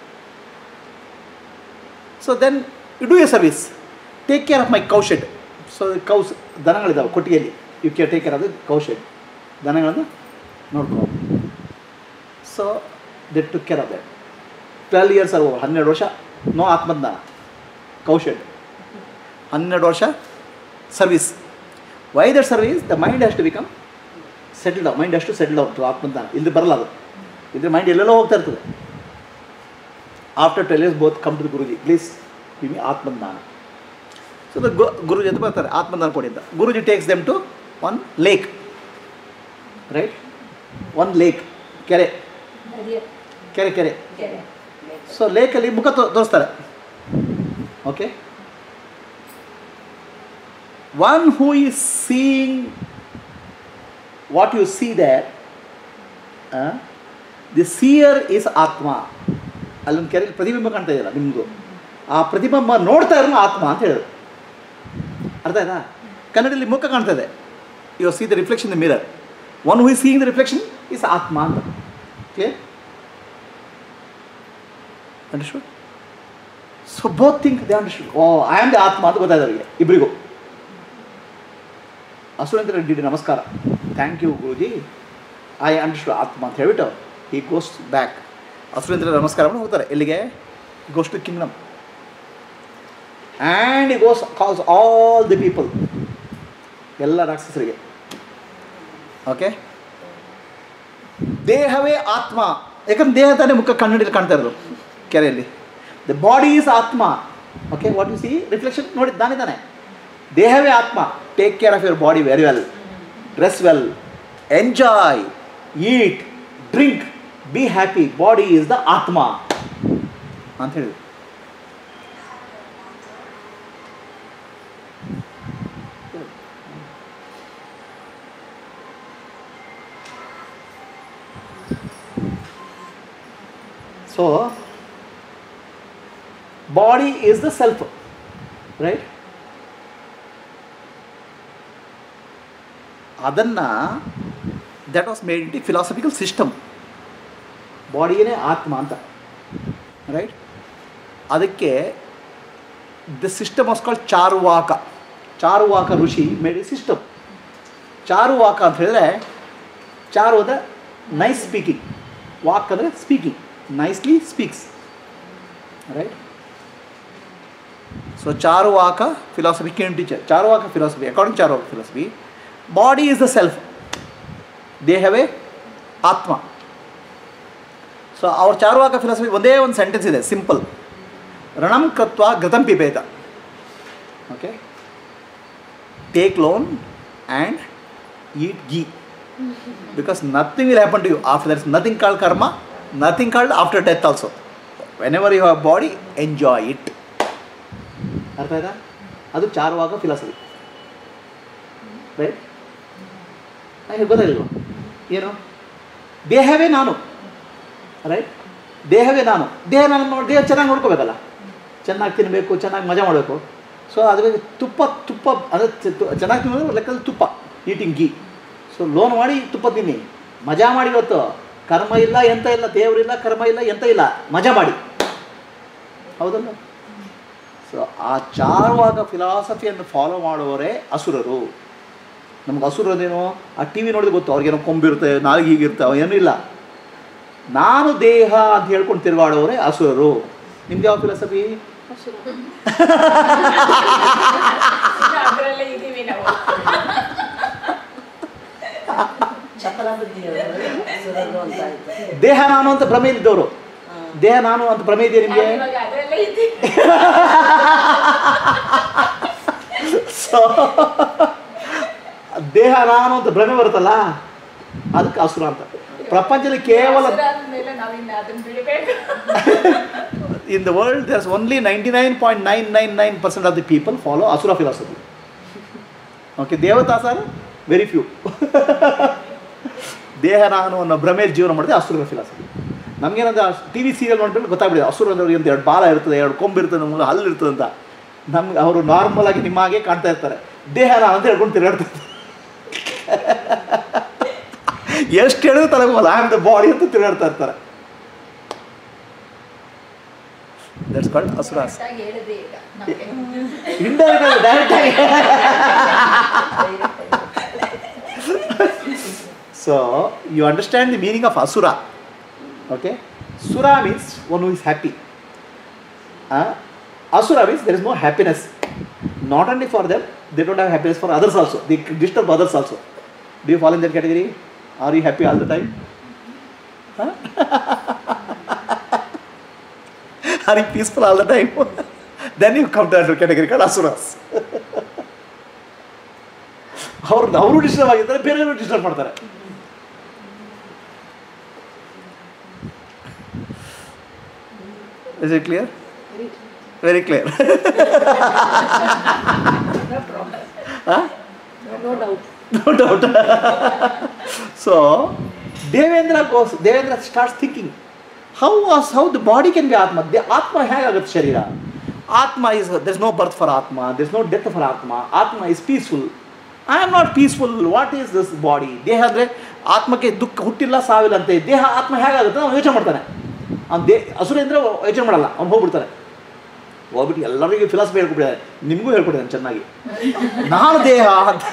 so then you do a service take care of my cow shed so cows ದನಗಳಿದ್ದಾವೆ ಕೊಟ್ಟಿಗೆಯಲ್ಲಿ you care take care of the cow shed ದನಗಳನ್ನು ನೋಡ್ಕೊ so they to care of that twelve years ಅವು ಹನ್ನೆರಡು ವರ್ಷ no atmajnana cow shed ಹನ್ನೆರಡು ವರ್ಷ service why that service the mind has to become settled mind ಅಷ್ಟು ಸೆಟಲ್ಡ್ ಆಗ್ತು ಆತ್ಮಜ್ಞಾನ ಇಲ್ಲಿ ಬರಲ್ಲ ಅದು ಇದ್ರೆ ಮೈಂಡ್ ಎಲ್ಲೆಲ್ಲೋ ಹೋಗ್ತಾ ಇರ್ತದೆ after twelve years both come to Guruji please me atmajnana so the Guruji ಅಂತ ಬರ್ತಾರೆ ಆತ್ಮಜ್ಞಾನ ಕೊಡಿ ಅಂತ Guruji takes them to one lake right one lake ಕೆರೆ ನದಿಯ ಕೆರೆ ಕೆರೆ ಕೆರೆ ಸೊ ಲೇಕಲ್ಲಿ ಮುಖ ತೋ ತೋರಿಸ್ತಾರೆ okay one who is seeing what you see that the seer is atma ಅಲ್ಲೊಂದು ಕೆರೆಯಲ್ಲಿ ಪ್ರತಿಬಿಂಬ ಕಾಣ್ತಾ ಇದೆಯಲ್ಲ ನಿಮ್ಮದು ಆ ಪ್ರತಿಬಿಂಬ ನೋಡ್ತಾ ಇರೋ ಆತ್ಮ ಅಂತ ಹೇಳಿದ್ರು ಅರ್ಥ ಆಯ್ತಾ ಕನ್ನಡದಲ್ಲಿ ಮುಖ ಕಾಣ್ತಾ ಇದೆ you see the reflection the mirror one who is seeing the reflection is atma ಅಂತ okay understood so both think they understood oh I am the atma ಅಂತ ಗೊತ್ತಾಯ್ತು ಅವರಿಗೆ ಇಬ್ಬರಿಗೂ ಅಸುರೇಂದ್ರ ರೆಡ್ಡಿ ನಮಸ್ಕಾರ thank you Guruji I understood atma ಅಂತ ಹೇಳ್ಬಿಟ್ಟು ಈ ಗೋಸ್ ಬ್ಯಾಕ್ ಅಸುರೇಂದ್ರ ನಮಸ್ಕಾರ ಮಾಡಿ ಹೋಗ್ತಾರೆ ಎಲ್ಲಿಗೆ goes to kingdom and he goes calls all the people ಎಲ್ಲ ರಾಕ್ಷಸರಿಗೆ ಓಕೆ ದೇಹವೇ ಆತ್ಮ ಯಾಕಂದ್ರೆ ದೇಹ ತಾನೇ ಮುಖ ಕನ್ನಡಿಯಲ್ಲಿ ಕಾಣ್ತಾ ಇರೋದು ಕೆರೆಯಲ್ಲಿ the body is atma okay what you see reflection ನೋಡಿ ತಾನೇ ತಾನೆ ದೇಹವೇ ಆತ್ಮ take care of your body very well dress well enjoy eat drink be happy body is the atma ಅಂತ ಹೇಳಿದ್ರು so body is the self right ಅದನ್ನು that was made into philosophical system ಬಾಡಿಯೇ ಆತ್ಮ ಅಂತ ರೈಟ್ ಅದಕ್ಕೆ the system was called Charvaka Charvaka rishi made a system Charvaka ಅಂತ ಹೇಳಿದ್ರೆ ಚಾರು ಅಂದರೆ ನೈಸ್ ಸ್ಪೀಕಿಂಗ್ ವಾಕ್ ಅಂದರೆ speaking nicely speaks right so Charvaka philosophy can teacher Charvaka philosophy according Charvaka philosophy body is the self ದೇಹವೇ ಆತ್ಮ ಸೊ ಅವ್ರ ಚಾರುವಾಕ ಫಿಲಾಸಫಿ ಒಂದೇ ಒಂದು ಸೆಂಟೆನ್ಸ್ ಇದೆ ಸಿಂಪಲ್ ರಣಂ ಕತ್ವ ಘೃತಂ ಪಿಬೇತ okay take loan and eat ghee because nothing will happen to you after there is nothing called karma nothing called after death also whenever you have body enjoy it ಅರ್ಥ ಆಯ್ತಾ ಅದು ಚಾರುವಾಗ philosophy right ನನಗೆ ಗೊತ್ತಾಗಿಲ್ವ ಏನು ದೇಹವೇ ನಾನು right ದೇಹವೇ ನಾನು ದೇಹ ನಾನು ನೋಡಿ ದೇಹ ಚೆನ್ನಾಗಿ ನೋಡ್ಕೋಬೇಕಲ್ಲ ಚೆನ್ನಾಗಿ ತಿನ್ನಬೇಕು ಚೆನ್ನಾಗಿ ಮಜಾ ಮಾಡಬೇಕು ಸೊ ಅದ್ರ ತುಪ್ಪ ತುಪ್ಪ ಅಂದರೆ ಚೆನ್ನಾಗಿ ತಿನ್ನೋದು ಲೆಕ್ಕದಲ್ಲಿ ತುಪ್ಪ ಈಟಿಂಗ್ ಗೀ ಸೊ ಲೋನ್ ಮಾಡಿ ತುಪ್ಪ ತಿನ್ನಿ ಮಜಾ ಮಾಡಿ ಇವತ್ತು ಕರ್ಮ ಇಲ್ಲ ಎಂತ ಇಲ್ಲ ದೇವರಿಲ್ಲ ಕರ್ಮ ಇಲ್ಲ ಎಂತ ಇಲ್ಲ ಮಜಾ ಮಾಡಿ ಹೌದಲ್ಲ ಸೊ ಆ ಚಾರುವಾಗ ಫಿಲಾಸಫಿಯನ್ನು ಫಾಲೋ ಮಾಡುವವರೇ ಅಸುರರು ನಮ್ಗೆ ಅಸುರದೇನು ಆ ಟಿ ವಿ ನೋಡಿದ್ರೆ ಗೊತ್ತು ಅವ್ರಿಗೇನೋ ಕೊಂಬಿರುತ್ತೆ ನಾಲ್ಗೆ ಹೀಗಿರ್ತಾವೆ ಏನೂ ಇಲ್ಲ ನಾನು ದೇಹ ಅಂತ ಹೇಳ್ಕೊಂಡು ತಿರುಗಾಡೋರೇ ಅಸುರರು ನಿಮ್ದು ಯಾವ ಫಿಲಾಸಫಿ ಅದರಲ್ಲೇ ಇದೀವಿ ನಾವು ಚಪಲ ಬುದ್ಧಿಯವರು ಸುರರು ಅಂತ ಆಯ್ತು ದೇಹ ನಾನು ಅಂತ ಭ್ರಮೆಯಲ್ಲಿದ್ದವರು ದೇಹ ನಾನು ಅಂತ ಭ್ರಮೆ ಇದೆಯಾ ನಿಮಗೆ ಇವಾಗ ಅದರಲ್ಲೇ ಇದೀವಿ ಸೊ ದೇಹ ನಾನು ಅಂತ ಭ್ರಮೆ ಬರುತ್ತಲ್ಲ ಅದಕ್ಕೆ ಅಸುರ ಅಂತ ಪ್ರಪಂಚದಲ್ಲಿ ಕೇವಲ ಮೇಲೆ ನಾವಿನ್ನ ಅದನ್ನ ಬಿಡಬೇಕು in the world there's only 99.999% of the people follow asura philosophy okay devatas are very few ದೇಹ ನಾನು ಅನ್ನೋ ಭ್ರಮೆಯಲ್ಲಿ ಜೀವನ ಮಾಡಿದೆ ಅಸುರ ಫಿಲಾಸಫಿ ನಮಗೇನಂದ್ರೆ ಟಿ ವಿ ಸೀರಿಯಲ್ ನೋಡ್ಬಿಟ್ಟು ಗೊತ್ತಾಗ್ಬಿಡಿದೆ ಅಸುರ ಅಂದ್ರೆ ಅಂತ ಎರಡು ಬಾಲ ಇರ್ತದೆ ಎರಡು ಕೊಂಬು ಇರ್ತದೆ ನಮ್ಗೆ ಹಲ್ಲು ಇರ್ತದೆ ಅಂತ ನಮ್ಗೆ ಅವರು ನಾರ್ಮಲ್ ಆಗಿ ನಿಮ್ಮ ಹಾಗೆ ಕಾಣ್ತಾ ಇರ್ತಾರೆ ದೇಹ ನಾನು ಅಂತ ಹೇಳ್ಕೊಂಡು ತಿರುಗಾಡ್ತಾರೆ ಎಷ್ಟು ಹೇಳಿದ್ರು ತಲೆಗೋಲ್ಲ ಐ ಆಮ್ ದ ಬಾಡಿ ಅಂತ ತಿರುಗಾಡ್ತಾ ಇರ್ತಾರೆ ದಟ್ಸ್ ಕಾಲ್ಡ್ ಅಸುರಾಸ್ ಕರೆಕ್ಟಾಗಿ ಹೇಳಿದೆ ಈಗ ನಮಗೆ ಇಂಡೈರೆಕ್ಟ್ ಡೈರೆಕ್ಟ್ ಆಗಿ so you understand the meaning of asura okay sura means one who is happy asura means there is no happiness not only for them they don't have happiness for others also they disturb others also do you fall in that category are you happy all the time huh? are you peaceful all the time then you come to another category called asuras ಅವ್ರು ಅವರು disturb ಆಗಿರ್ತಾರೆ ಬೇರೆಯವರು disturb ಮಾಡ್ತಾರೆ is it clear very clear no doubt no doubt. so, Devendra goes, Devendra starts thinking, how was, how the body can be Atma? The Atma ಹೇಗಾಗುತ್ತೆ ಶರೀರ Atma is, there's no birth for Atma, there's no death for Atma, Atma is peaceful. I am not peaceful, what is this body? ದೇಹ ಅಂದರೆ ಆತ್ಮಕ್ಕೆ ದುಃಖ ಹುಟ್ಟಿಲ್ಲ ಸಾವಿಲ್ಲ ಅಂತೆ ದೇಹ ಆತ್ಮ ಹೇಗಾಗುತ್ತೆ ಅವ್ನು ಯೋಚನೆ ಮಾಡ್ತಾನೆ ಅವ್ನು ದೇ ಹಸುರೇಂದ್ರ ಯೋಚನೆ ಮಾಡಲ್ಲ ಅವ್ನು ಹೋಗ್ಬಿಡ್ತಾನೆ ಹೋಗ್ಬಿಟ್ಟು ಎಲ್ಲರಿಗೂ ಫಿಲಾಸಫಿ ಹೇಳ್ಕೊಬಿಟ್ಟಿದ್ದಾರೆ ನಿಮಗೂ ಹೇಳ್ಕೊಟ್ಟಿದ್ದಾನೆ ಚೆನ್ನಾಗಿ ನಾನು ದೇಹ ಅಂತ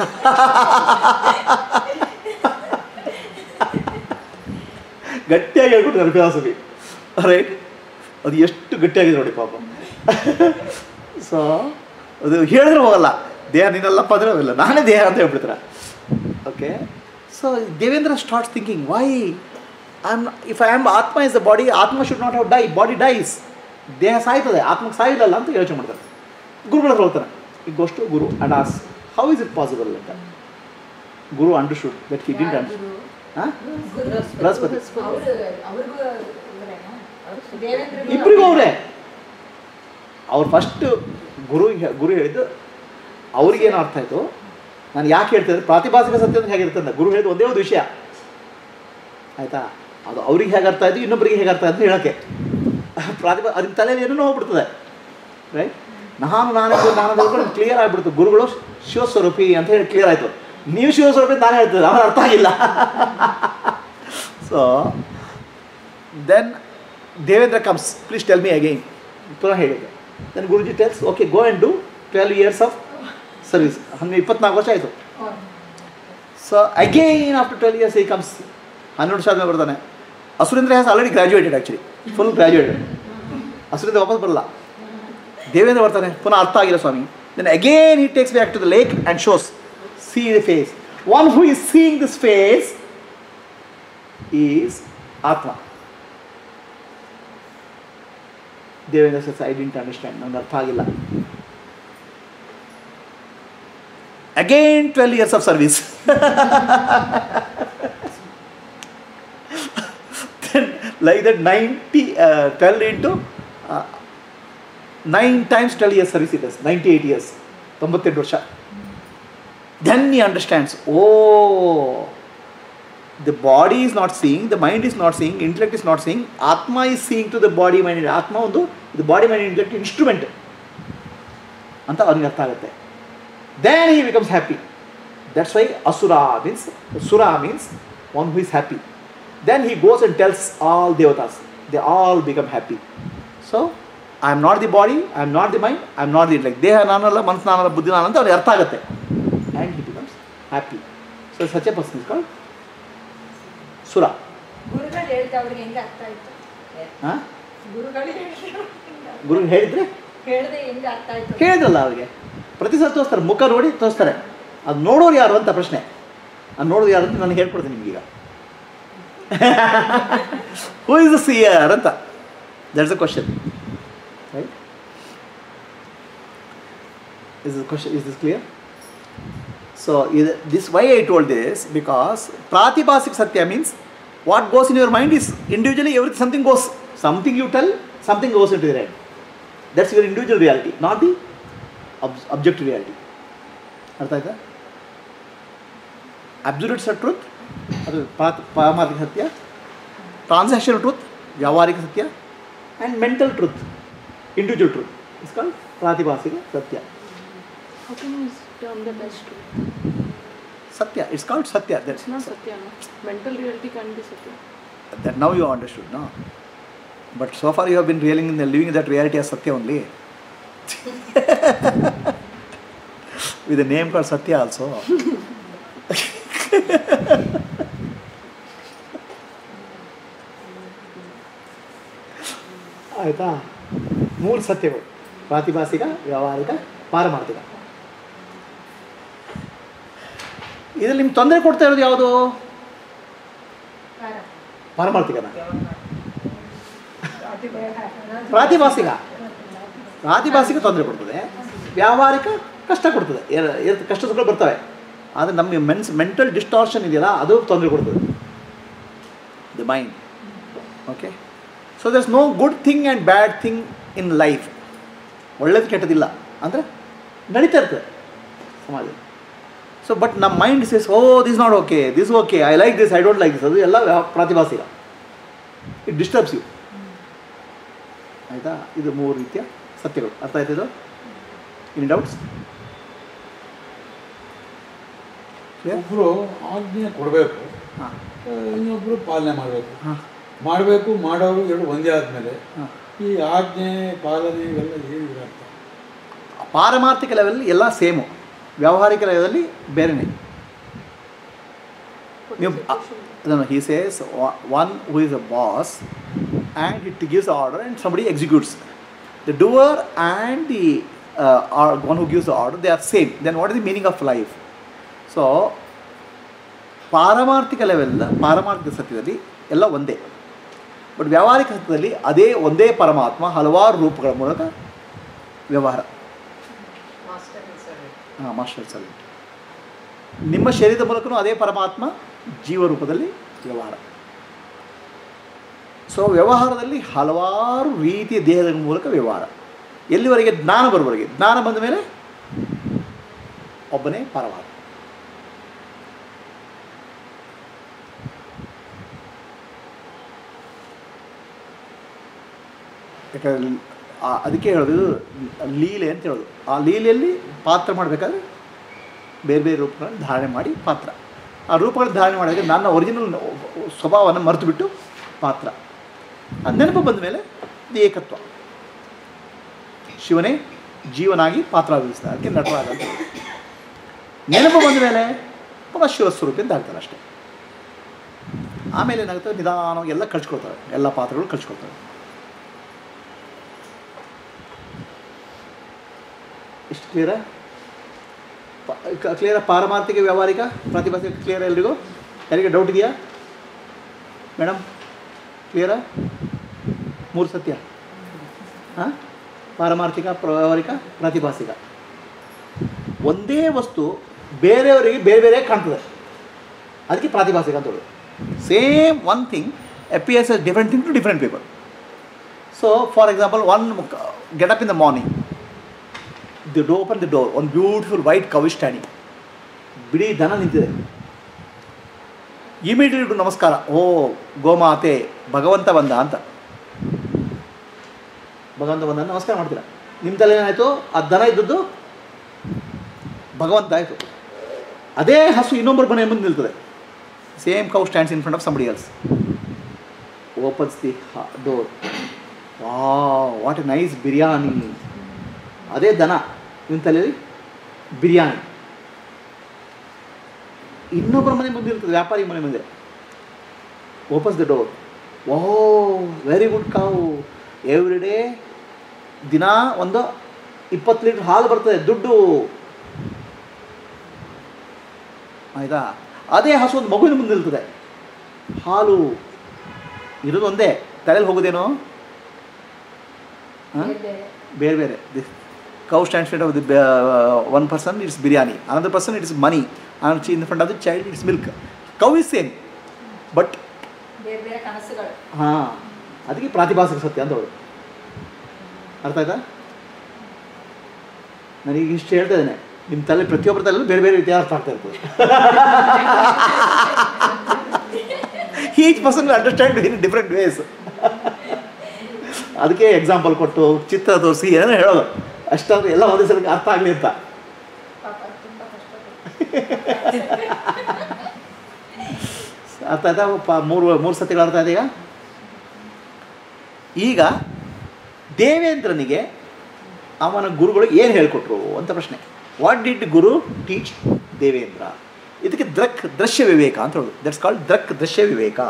ಗಟ್ಟಿಯಾಗಿ ಹೇಳ್ಕೊಟ್ಟಿದ್ದಾರೆ ಫಿಲಾಸಫಿ ರೈಟ್ ಅದು ಎಷ್ಟು ಗಟ್ಟಿಯಾಗಿದೆ ನೋಡಿ ಪಾಪ ಸೊ ಅದು ಹೇಳಿದ್ರೆ ಹೋಗಲ್ಲ ದೇಹ ನೀನಲ್ಲಪ್ಪ ಅಂದ್ರೆ ಹೋಗಲ್ಲ ನಾನೇ ದೇಹ ಅಂತ ಹೇಳ್ಬಿಡ್ತಾರೆ okay so Devendra starts thinking why I am if I am atma is the body atma should not have die body dies ದೇಹ ಸಾಯ್ತದೆ ಆತ್ಮಕ್ಕೆ ಸಾಯಿಲ್ಲಲ್ಲ ಅಂತ ಯೋಚನೆ ಮಾಡ್ತಾರೆ ಗುರುಗಳ ಹತ್ರ ಹೋಗ್ತಾನೆ ಈ ಗೋಷ್ಟು guru and ask how is it possible ಅಂತ guru understood that he didn't understood ಹಾಂ ಬೃಹಸ್ಪತಿ ಅವರು ಅವ್ರಿಗೂ ಇವರೇನಾ? ದೇವೇಂದ್ರಗೂ ಇಬ್ಬರಿಗೂ ಅವರೇ ಅವ್ರು ಫಸ್ಟ್ ಗುರು ಗುರು ಹೇಳಿದ್ದು ಅವ್ರಿಗೇನು ಅರ್ಥ ಆಯಿತು ನಾನು ಯಾಕೆ ಹೇಳ್ತಿದ್ರೆ ಪ್ರಾತಿಭಾಸಿಕ ಸತ್ಯ ಅಂದ್ರೆ ಹೇಗಿರುತ್ತೆ ಅಂತ ಗುರು ಹೇಳಿದ ಒಂದೇ ಒಂದು ವಿಷಯ ಆಯಿತಾ ಅದು ಅವ್ರಿಗೆ ಹೇಗೆ ಅರ್ಥ ಆಯಿತು ಇನ್ನೊಬ್ಬರಿಗೆ ಹೇಗೆ ಅರ್ಥ ಆಯ್ತು ಅಂತ ಹೇಳೋಕ್ಕೆ ಪ್ರಾತಿಭಾ ಅದ್ರ ತಲೆಯಲ್ಲಿ ಏನೋ ಹೋಗ್ಬಿಡ್ತದೆ ರೈಟ್ ನಾನು ನಾನೆಂದು ನಾನು ತಿಳ್ಕೊಂಡು ಕ್ಲಿಯರ್ ಆಗಿಬಿಡ್ತು ಗುರುಗಳು ಶಿವಸ್ವರೂಪಿ ಅಂತ ಹೇಳಿ ಕ್ಲಿಯರ್ ಆಯಿತು ನೀವು ಶಿವಸ್ವರೂಪಿ ಅಂತ ನಾನು ಹೇಳ್ತಿದ್ದೆ ಅವನ ಅರ್ಥ ಆಗಿಲ್ಲ so then Devendra comes please tell me again ಪುನಃ ಹೇಳಿದೆ then guruji tells okay go and do twelve years of service ಹನ್ನೆರಡು ಇಪ್ಪತ್ನಾಲ್ಕು ವರ್ಷ ಆಯಿತು so again after twelve years he comes ಹನ್ನೆರಡು ವರ್ಷ ಆದ್ಮೇಲೆ ಬರ್ತಾನೆ Asurendra has already graduated actually full graduated Asurendra ವಾಪಸ್ ಬರಲ್ಲ ದೇವೇಂದ್ರ ಬರ್ತಾನೆ ಪುನಃ ಅರ್ಥ ಆಗಿಲ್ಲ ಸ್ವಾಮಿ then again he takes back to the lake and shows see the face one who is seeing this face is atma Devendra says I didn't understand ನನಗೆ ಅರ್ಥ ಆಗಿಲ್ಲ again twelve years of service like that ninety twelve into nine times twelve years service it ninety eight years ತೊಂಬತ್ತೆಂಟು ವರ್ಷ then he understands oh the body is not seeing, the mind is not seeing, intellect is not seeing, Atma is seeing to the body, mind. Atma ಒಂದು ಇದು body mind intellect instrument ಅಂತ ಅವನಿಗೆ ಅರ್ಥ ಆಗುತ್ತೆ then he becomes happy that's why asura means sura means one who is happy then he goes and tells all devatas they all become happy so I am not the body I am not the mind I am not the intellect ದೇಹ ನಾನಲ್ಲ ಮನಸ್ಸು ನಾನಲ್ಲ ಬುದ್ಧಿ ನಾನಲ್ಲ ಅಂತ ಅವ್ನಿಗೆ ಅರ್ಥ ಆಗುತ್ತೆ and he becomes happy so such a person is called sura ಗುರುಗಳು ಹೇಳ್ದೆ ಅವ್ರಿಗೆ ಹೆಂಗ ಅರ್ಥ ಆಯ್ತು ಹಾಂ ಗುರುಗಳು ಹೇಳಿದ್ರು ಗುರು ಹೇಳಿದ್ರೆ ಹೇಳ್ದೆ ಹೆಂಗ ಅರ್ಥ ಆಯ್ತು ಹೇಳಿದ್ರಲ್ಲ ಅವ್ರಿಗೆ ಪ್ರತಿ ಸಲ ತೋರಿಸ್ತಾರೆ ಮುಖ ನೋಡಿ ತೋರಿಸ್ತಾರೆ ಅದು ನೋಡೋರು ಯಾರು ಅಂತ ಪ್ರಶ್ನೆ ಅದು ನೋಡೋದು ಯಾರು ಅಂತ ನಾನು ಹೇಳ್ಕೊಡ್ತೀನಿ ನಿಮಗೀಗ ಹೂ ಇಸ್ ದ ಸಿಯರ್ ಅಂತ that's a question right is question is this clear so ಇದು this why I told this because pratibhasika satya means what goes in your mind is individually every something goes something you tell something goes into your head. That's your individual reality, not the ob- objective reality. ಅರ್ಥ ಆಯ್ತಾ absolute ಸ truth ಅದು path- ಪಾರಮಾರ್ಥಿಕ ಸತ್ಯ transactional truth vyavaharika ಸತ್ಯ and mental truth individual truth is called ಪ್ರಾತಿಭಾಸಿಕ satya How can you term that as true? Satya it's called satya that's It's not Satya, no? Mental reality can't be Satya. that now you understood, no? But so far you have been reeling in the, living in that reality as Satya only. With a name called Satya also. ಆಯಿತಾ ಮೂರು ಸತ್ಯಗಳು ಪ್ರಾತಿಭಾಸಿಕ ವ್ಯಾವಹಾರಿಕ ಪಾರಮಾರ್ಥಿಕ ಇದರಲ್ಲಿ ನಿಮ್ಗೆ ತೊಂದರೆ ಕೊಡ್ತಾ ಇರೋದು ಯಾವುದು ಪಾರಮಾರ್ಥಿಕನ ಪ್ರಾತಿಭಾಸಿಕ ಪ್ರಾತಿಭಾಸಿಕ ತೊಂದರೆ ಕೊಡ್ತದೆ ವ್ಯಾವಹಾರಿಕ ಕಷ್ಟ ಕೊಡ್ತದೆ ಏ- ಏ- ಕಷ್ಟ ಸುಖಗಳು ಬರ್ತವೆ ಆದರೆ ನಮಗೆ ಮೆನ್ಸ್ ಮೆಂಟಲ್ ಡಿಸ್ಟಾರ್ಷನ್ ಇದೆಯಲ್ಲ ಅದು ತೊಂದರೆ ಕೊಡ್ತದೆ the mind okay so there's no good thing and bad thing in life ಒಳ್ಳೇದು ಕೆಟ್ಟದಿಲ್ಲ ಅಂದರೆ ನಡೀತಾ ಇರ್ತದೆ ಸಮಾಜ ಸೊ ಬಟ್ ನಮ್ಮ mind says oh this not okay this okay I like this I don't like this ಅದು ಎಲ್ಲ ವ್ಯಾ- ಪ್ರಾತಿಭಾಸಿಕ ಇಟ್ ಡಿಸ್ಟರ್ಬ್ಸ್ ಯು ಆಯಿತಾ ಇದು ಮೂರು ರೀತಿಯ ಸತ್ಯಗಳು ಅರ್ಥ ಆಯ್ತು ಇದು ಇನ್ ಡೌಟ್ಸ್ ಒಬ್ಬರು ಆಜ್ಞೆ ಕೊಡಬೇಕು ಹಾಂ ಇನ್ನೊಬ್ಬರು ಪಾಲನೆ ಮಾಡಬೇಕು ಹಾಂ ಮಾಡಬೇಕು ಮಾಡೋರು ಎರಡು ಒಂದೇ ಆದಮೇಲೆ ಹಾಂ ಈ ಆಜ್ಞೆ ಪಾಲನೆ ಇವೆಲ್ಲ ಏನಿದೆ ಅರ್ಥ ಪಾರಮಾರ್ಥಿಕ ಲೆವೆಲ್ ಎಲ್ಲ ಸೇಮು ವ್ಯಾವಹಾರಿಕ ಲೆವೆಲಲ್ಲಿ ಬೇರೆನೇ What ನೀವು is the question? ಅದನ್ನು he says one who is a boss and it gives order and somebody executes the doer and the uh, or one who gives the order they are same then what is the meaning of life so ಪಾರಮಾರ್ಥಿಕ level ಪಾರಮಾರ್ಥಿಕ ಸತ್ಯದಲ್ಲಿ ಎಲ್ಲ ಒಂದೇ but ವ್ಯಾವಹಾರಿಕ ಸತ್ಯದಲ್ಲಿ ಅದೇ ಒಂದೇ ಪರಮಾತ್ಮ ಹಲವಾರು ರೂಪಗಳ ಮೂಲಕ ವ್ಯವಹಾರ ಹಾಂ ಮಾಸ್ಟರ್ ಸರ್ವೆಂಟ್ ನಿಮ್ಮ ಶರೀರದ ಮೂಲಕನೂ ಅದೇ ಪರಮಾತ್ಮ ಜೀವ ರೂಪದಲ್ಲಿ ವ್ಯವಹಾರ ಸೊ ವ್ಯವಹಾರದಲ್ಲಿ ಹಲವಾರು ರೀತಿಯ ದೇಹದ ಮೂಲಕ ವ್ಯವಹಾರ ಎಲ್ಲಿವರೆಗೆ ಜ್ಞಾನ ಬರುವವರೆಗೆ ಜ್ಞಾನ ಬಂದ ಮೇಲೆ ಒಬ್ಬನೇ ಪರಮಾತ್ಮ ಯಾಕಂದ್ರೆ ಆ- ಅದಕ್ಕೆ ಹೇಳೋದು ಇದು ಲೀಲೆ ಅಂತ ಹೇಳೋದು ಆ ಲೀಲೆಯಲ್ಲಿ ಪಾತ್ರ ಮಾಡಬೇಕಾದ್ರೆ ಬೇರೆ ಬೇರೆ ರೂಪಗಳನ್ನು ಧಾರಣೆ ಮಾಡಿ ಪಾತ್ರ ಆ ರೂಪಗಳನ್ನು ಧಾರಣೆ ಮಾಡಿದಾಗ ನನ್ನ ಒರಿಜಿನಲ್ ಸ್ವಭಾವವನ್ನು ಮರೆತು ಬಿಟ್ಟು ಪಾತ್ರ ಆ ನೆನಪು ಬಂದ ಮೇಲೆ ಇದು ಏಕತ್ವ ಶಿವನೇ ಜೀವನಾಗಿ ಪಾತ್ರ ವಹಿಸ್ತಾರೆ ಅದಕ್ಕೆ ನಟರಾಗ ಅಂತ ಹೇಳಿ. ನೆನಪು ಬಂದ ಮೇಲೆ ಪುನಃ ಶಿವಸ್ವರೂಪಿ ಅಂತ ಆಗ್ತಾರೆ ಅಷ್ಟೇ ಆಮೇಲೆ ಏನಾಗುತ್ತೆ ನಿಧಾನವಾಗಿ ಎಲ್ಲ ಕಳ್ಸ್ಕೊಳ್ತಾರೆ ಎಲ್ಲ ಪಾತ್ರಗಳು ಕಳ್ಸ್ಕೊಳ್ತಾರೆ ಇಷ್ಟು ಕ್ಲಿಯರ ಕ್ಲಿಯರ ಪಾರಮಾರ್ಥಿಕ ವ್ಯಾವಹಾರಿಕ ಪ್ರತಿಭಾಸಿಕ ಕ್ಲಿಯರ್ ಎಲ್ರಿಗೂ ಯಾರಿಗೆ ಡೌಟ್ ಇದೆಯಾ ಮೇಡಮ್ ಕ್ಲಿಯರಾ ಮೂರು ಸತ್ಯ ಹಾಂ ಪಾರಮಾರ್ಥಿಕ ಪ್ರ- ವ್ಯಾವಹಾರಿಕ ಪ್ರಾತಿಭಾಸಿಕ ಒಂದೇ ವಸ್ತು ಬೇರೆಯವರಿಗೆ ಬೇರೆ ಬೇರೆ ಕಾಣ್ತದೆ ಅದಕ್ಕೆ ಪ್ರಾತಿಭಾಸಿಕ ಅಂತ ಹೇಳೋದು same one thing appears as different thing to different people so for example one get up in the morning the door open the door ಒಂದು ಬ್ಯೂಟಿಫುಲ್ ವೈಟ್ ಕವ್ ಸ್ಟ್ಯಾಂಡಿಂಗ್ ಬಿಡಿ ದನ ನಿಂತಿದೆ ಇಮಿಡಿಯೇಟ್ ನಮಸ್ಕಾರ ಓ ಗೋಮಾತೆ ಭಗವಂತ ಬಂದ ಅಂತ ಭಗವಂತ ಬಂದ ನಮಸ್ಕಾರ ಮಾಡ್ತೀರಾ ನಿಮ್ಮ ತಲೆ ಏನಾಯಿತು ಆ ದನ ಇದ್ದದ್ದು ಭಗವಂತ ಆಯಿತು ಅದೇ ಹಸು ಇನ್ನೊಬ್ಬರ ಮನೆ ಮುಂದೆ ನಿಲ್ತದೆ same cow stands in front of somebody else opens the door ವಾ ವಾಟ್ ಎ ನೈಸ್ ಬಿರಿಯಾನಿ ಅದೇ ದನ ನಿಮ್ಮ ತಲೆಯಲ್ಲಿ ಬಿರಿಯಾನಿ ಇನ್ನೊಬ್ಬರ ಮನೆ ಮುಂದೆ ಇರ್ತದೆ ವ್ಯಾಪಾರಿ ಮನೆ ಮುಂದೆ opens the door oh very good cow every day ದಿನ ಒಂದು ಇಪ್ಪತ್ತು ಲೀಟ್ರ್ ಹಾಲು ಬರ್ತದೆ ದುಡ್ಡು ಆಯಿತಾ ಅದೇ ಹಸು ಒಂದು ಮಗುವಿನ ಮುಂದೆ ನಿಲ್ತದೆ ಹಾಲು ಇರೋದು ಒಂದೇ ತಲೆಯಲ್ಲಿ ಹೋಗೋದೇನು ಹಾಂ ಬೇರೆ ಬೇರೆ this cow stand front of the one person it's biryani another person it's money another in front of the child it's milk cow is same but ಬೇರೆ ಬೇರೆ ಕನಸುಗಳು ಹಾಂ ಅದಕ್ಕೆ ಪ್ರಾತಿಭಾಸಿಕ ಸತ್ಯ ಅಂತ ಹೇಳೋದು ಅರ್ಥ ಆಯ್ತಾ ನನಗೆ ಇಷ್ಟು ಹೇಳ್ತಾ ಇದ್ದೇನೆ ನಿಮ್ಮ ತಲೆ ಪ್ರತಿಯೊಬ್ಬರ ತಲೆಯಲ್ಲೂ ಬೇರೆ ಬೇರೆ ರೀತಿಯ ಅರ್ಥ ಆಗ್ತಾ ಇರ್ತದೆ each person understand in different ways ಅದಕ್ಕೆ ಎಕ್ಸಾಂಪಲ್ ಕೊಟ್ಟು ಚಿತ್ರ ತೋರಿಸಿ ಏನೋ ಹೇಳೋದು ಅಷ್ಟಾದ್ರೆ ಎಲ್ಲ ಒಂದೇ ಸಲ ಅರ್ಥ ಆಗಲಿ ಅಂತ ಪಾಪ ತುಂಬ ಕಷ್ಟಪಟ್ಟು ಅರ್ಥ ಆಯ್ತಾ ಪ- ಮೂರು ಮೂರು ಸತಿಗಳು ಅರ್ಥ ಆಯ್ತಾ ಈಗ ಈಗ ದೇವೇಂದ್ರನಿಗೆ ಅವನ ಗುರುಗಳು ಏನು ಹೇಳಿಕೊಟ್ರು ಅಂತ ಪ್ರಶ್ನೆ what did guru teach Devendra ಇದಕ್ಕೆ ದೃಕ್ ದೃಶ್ಯ ವಿವೇಕ ಅಂತ ಹೇಳೋದು ದಟ್ಸ್ ಕಾಲ್ಡ್ ದೃಕ್ ದೃಶ್ಯ ವಿವೇಕ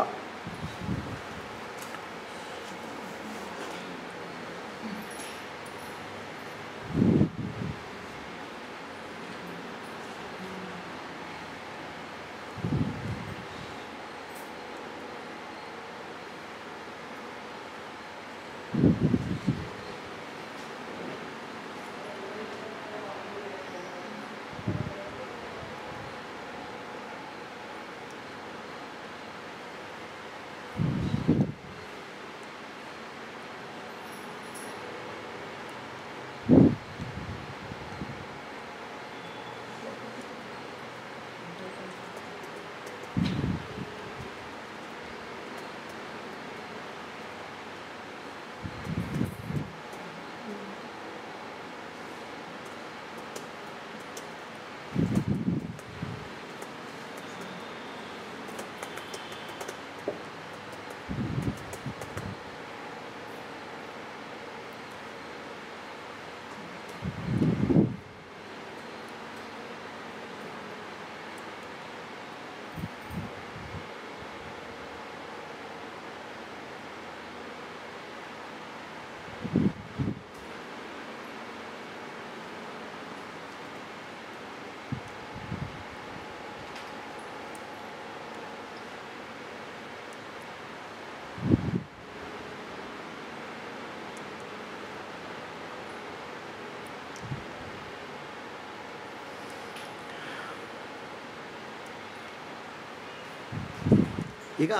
ಈಗ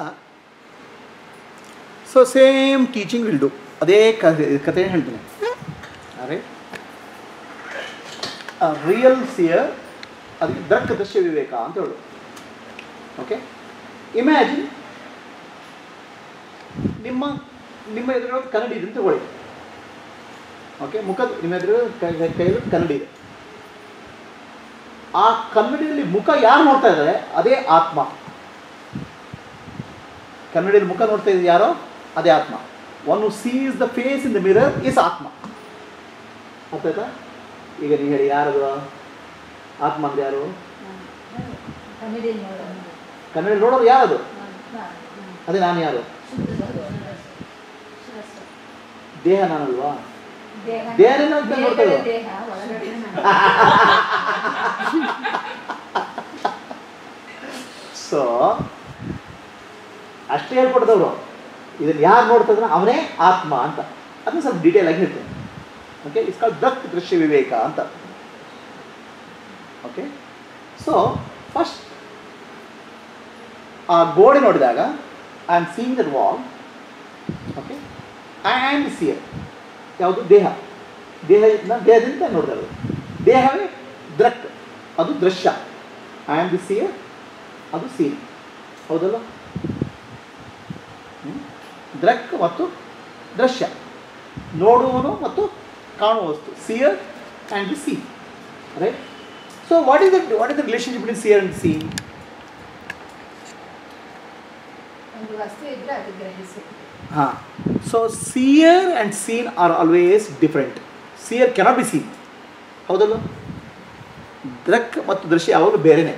so same teaching will do ಅದೇ ಕಥೆ ಕಥೆ ಹೇಳ್ತೀನಿ ಅರೆ ರಿಯಲ್ ಸಿಯರ್ ಅದಕ್ಕೆ ದೃಕ್ ದೃಶ್ಯ ವಿವೇಕ ಅಂತ ಹೇಳು ಓಕೆ ಇಮ್ಯಾಜಿನ್ ನಿಮ್ಮ ನಿಮ್ಮ ಎದುರು ಕನ್ನಡಿ ಇದೆ ಅಂತ ತಗೊಳ್ಳಿ ಓಕೆ ಮುಖ ನಿಮ್ಮ ಎದುರು ಕೈ ಕೈ- ಕೈಯಲ್ಲಿ ಕನ್ನಡಿ ಇದೆ ಆ ಕನ್ನಡಿಯಲ್ಲಿ ಮುಖ ಯಾರು ನೋಡ್ತಾ ಇದ್ದಾರೆ ಅದೇ ಆತ್ಮ ಕನ್ನಡಿಯಲ್ಲಿ ಮುಖ ನೋಡ್ತಾ ಇದ್ದು ಯಾರೋ ಅದೇ ಆತ್ಮ one sees the face in the mirror is atma ಅರ್ಥಾಯ್ತಾ ಈಗ ನೀವು ಹೇಳಿ ಯಾರದು ಆತ್ಮ ಅಂದ್ರೆ ಯಾರು ಕನ್ನಡಿಯಲ್ಲಿ ನೋಡೋಣ ಕನ್ನಡಿ ನೋಡೋರು ಯಾರದು ನಾನು ಅದೇ ನಾನು ಯಾರು ಶಿರಸ್ಸು. ದೇಹ ನಾನಲ್ವಾ ದೇಹ ದೇಹನೇ ಅಂತ ನೋಡ್ತಾ ಮೇಲ್ಗಡೆ ಇರೋದು. ದೇಹ ಒಳಗಡೆ ನಾನು. ಸೊ ಅಷ್ಟೇ ಹೇಳ್ಕೊಡ್ದವ್ರು ಇದನ್ನು ಯಾರು ನೋಡ್ತಾ ಇದ್ರೆ ಅವನೇ ಆತ್ಮ ಅಂತ ಅದನ್ನ ಸ್ವಲ್ಪ ಡೀಟೇಲ್ ಆಗಿ ಹೇಳ್ತೇನೆ ಓಕೆ ಇಟ್ಸ್ ಕಾಲ್ ದತ್ ದೃಶ್ಯ ವಿವೇಕ ಅಂತ ಓಕೆ ಸೊ ಫಸ್ಟ್ ಆ ಗೋಡೆ ನೋಡಿದಾಗ I am seeing that wall okay I am seer ಯಾವುದು ದೇಹ ದೇಹ ನಾನು ದೇಹದಿಂದ ನೋಡ್ತಾ ಇರೋದು ದೇಹವೇ ದೃಕ್ ಅದು ದೃಶ್ಯ ಐ ಆಮ್ ದಿ ಸಿಯರ್ ಅದು ಸೀನ್ ಹೌದಲ್ಲ ಹ್ಮ್? ದೃಕ್ ಮತ್ತು ದೃಶ್ಯ ನೋಡುವನು ಮತ್ತು ಕಾಣುವ ವಸ್ತು seer and the scene right so what is the what is the relationship between seer and scene ಒಂದು ವಸ್ತು ಇದ್ರೆ ಅದು ಗ್ರಹಿಸಿ ಹಾಂ so seer and scene are always different seer cannot be seen ಹೌದಲ್ಲ ದೃಕ್ ಮತ್ತು ದೃಶ್ಯ ಯಾವಾಗಲೂ ಬೇರೆನೆ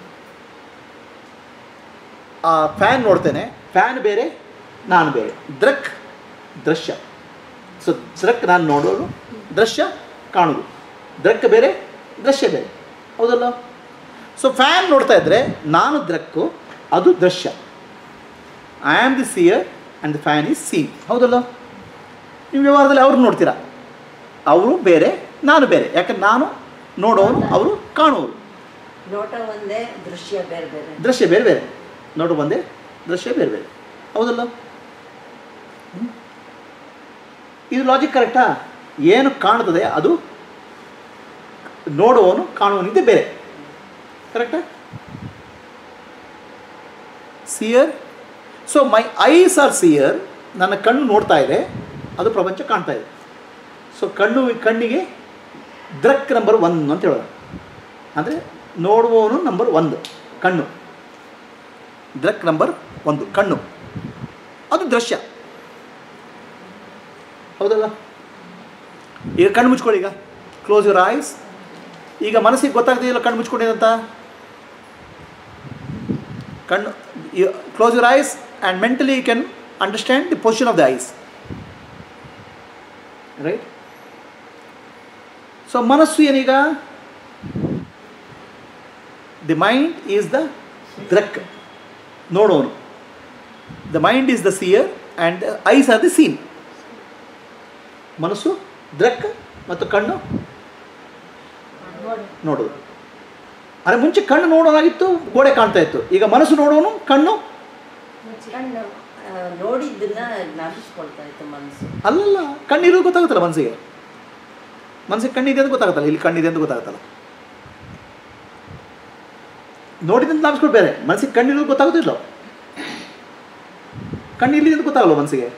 ಆ ಫ್ಯಾನ್ ನೋಡ್ತೇನೆ ಫ್ಯಾನ್ ಬೇರೆ ನಾನು ಬೇರೆ ದೃಕ್ ದೃಶ್ಯ ಸೊ ದೃಕ್ ನಾನು ನೋಡೋದು ದೃಶ್ಯ ಕಾಣೋದು ದೃಕ್ ಬೇರೆ ದೃಶ್ಯ ಬೇರೆ ಹೌದಲ್ಲ ಸೊ ಫ್ಯಾನ್ ನೋಡ್ತಾ ಇದ್ದರೆ ನಾನು ದೃಕ್ಕು ಅದು ದೃಶ್ಯ I am the seer and the fan is seen ಹೌದಲ್ಲ ನೀವು ವ್ಯವಹಾರದಲ್ಲಿ ಅವ್ರು ನೋಡ್ತೀರಾ ಅವರು ಬೇರೆ ನಾನು ಬೇರೆ ಯಾಕಂದ್ರೆ ನಾನು ನೋಡೋನು ಅವರು ಕಾಣುವರು ನೋಟ ಒಂದೇ ದೃಶ್ಯ ಬೇರೆ ಬೇರೆ ದೃಶ್ಯ ಬೇರೆ ಬೇರೆ ನೋಡು ಬಂದೆ ದೃಶ್ಯ ಬೇರೆ ಬೇರೆ ಹೌದಲ್ಲ ಹ್ಮ್? ಇದು ಲಾಜಿಕ್ ಕರೆಕ್ಟಾ ಏನು ಕಾಣ್ತದೆ ಅದು ನೋಡುವವನು ಕಾಣುವನಿಗೆ ಬೇರೆ ಕರೆಕ್ಟಾ seer so my eyes are seer ನನ್ನ ಕಣ್ಣು ನೋಡ್ತಾ ಇದೆ ಅದು ಪ್ರಪಂಚ ಕಾಣ್ತಾ ಇದೆ ಸೊ ಕಣ್ಣು ಕಣ್ಣಿಗೆ ದೃಕ್ ನಂಬರ್ ಒನ್ ಅಂತ ಹೇಳೋಣ ಅಂದರೆ ನೋಡುವವನು ನಂಬರ್ ಒಂದು ಕಣ್ಣು ದೃಕ್ ನಂಬರ್ ಒಂದು ಕಣ್ಣು ಅದು ದೃಶ್ಯ ಹೌದಲ್ಲ ಈಗ ಕಣ್ಣು ಮುಚ್ಕೊಳ್ಳಿ ಈಗ ಕ್ಲೋಸ್ ಯುವರ್ ಐಸ್ ಈಗ ಮನಸ್ಸಿಗೆ ಗೊತ್ತಾಗ್ತಿದೆಯಲ್ಲ ಕಣ್ಣು ಮುಚ್ಕೊಂಡಿದಂತ ಕಣ್ಣು close your eyes and mentally you can understand the position of the eyes right so ಮನಸ್ಸು ಏನೀಗ the mind is the drik ನೋಡೋನು the mind is the seer and eyes are the scene ಮನಸ್ಸು ದೃಕ್ ಮತ್ತು ಕಣ್ಣು ನೋಡೋದು ಅಂದರೆ ಮುಂಚೆ ಕಣ್ಣು ನೋಡೋನಾಗಿತ್ತು ಗೋಡೆ ಕಾಣ್ತಾ ಇತ್ತು ಈಗ ಮನಸ್ಸು ನೋಡೋನು ಕಣ್ಣು ಕಣ್ಣು ಆ, ನೋಡಿದ್ದನ್ನ ಜ್ಞಾಪಿಸ್ಕೊಳ್ತಾ ಇತ್ತು ಮನಸ್ಸು ಅಲ್ಲಲ್ಲ ಕಣ್ಣಿರೋದು ಗೊತ್ತಾಗುತ್ತಲ್ಲ ಮನಸ್ಸಿಗೆ ಮನಸ್ಸಿಗೆ ಕಣ್ಣಿದೆ ಅಂತ ಗೊತ್ತಾಗುತ್ತಲ್ಲ ಇಲ್ಲಿ ಕಣ್ಣಿದೆ ಅಂತ ಗೊತ್ತಾಗುತ್ತಲ್ಲ ನೋಡಿದಂತ ನಾವಿಸ್ಕೊಂಡು ಬೇರೆ ಮನಸ್ಸಿಗೆ ಕಣ್ಣಿರೋದು ಗೊತ್ತಾಗೋದಿಲ್ಲ ಕಣ್ಣಿಲ್ಲಿದೆ ಅಂತ ಗೊತ್ತಾಗಲ್ಲ ಮನಸ್ಸಿಗೆ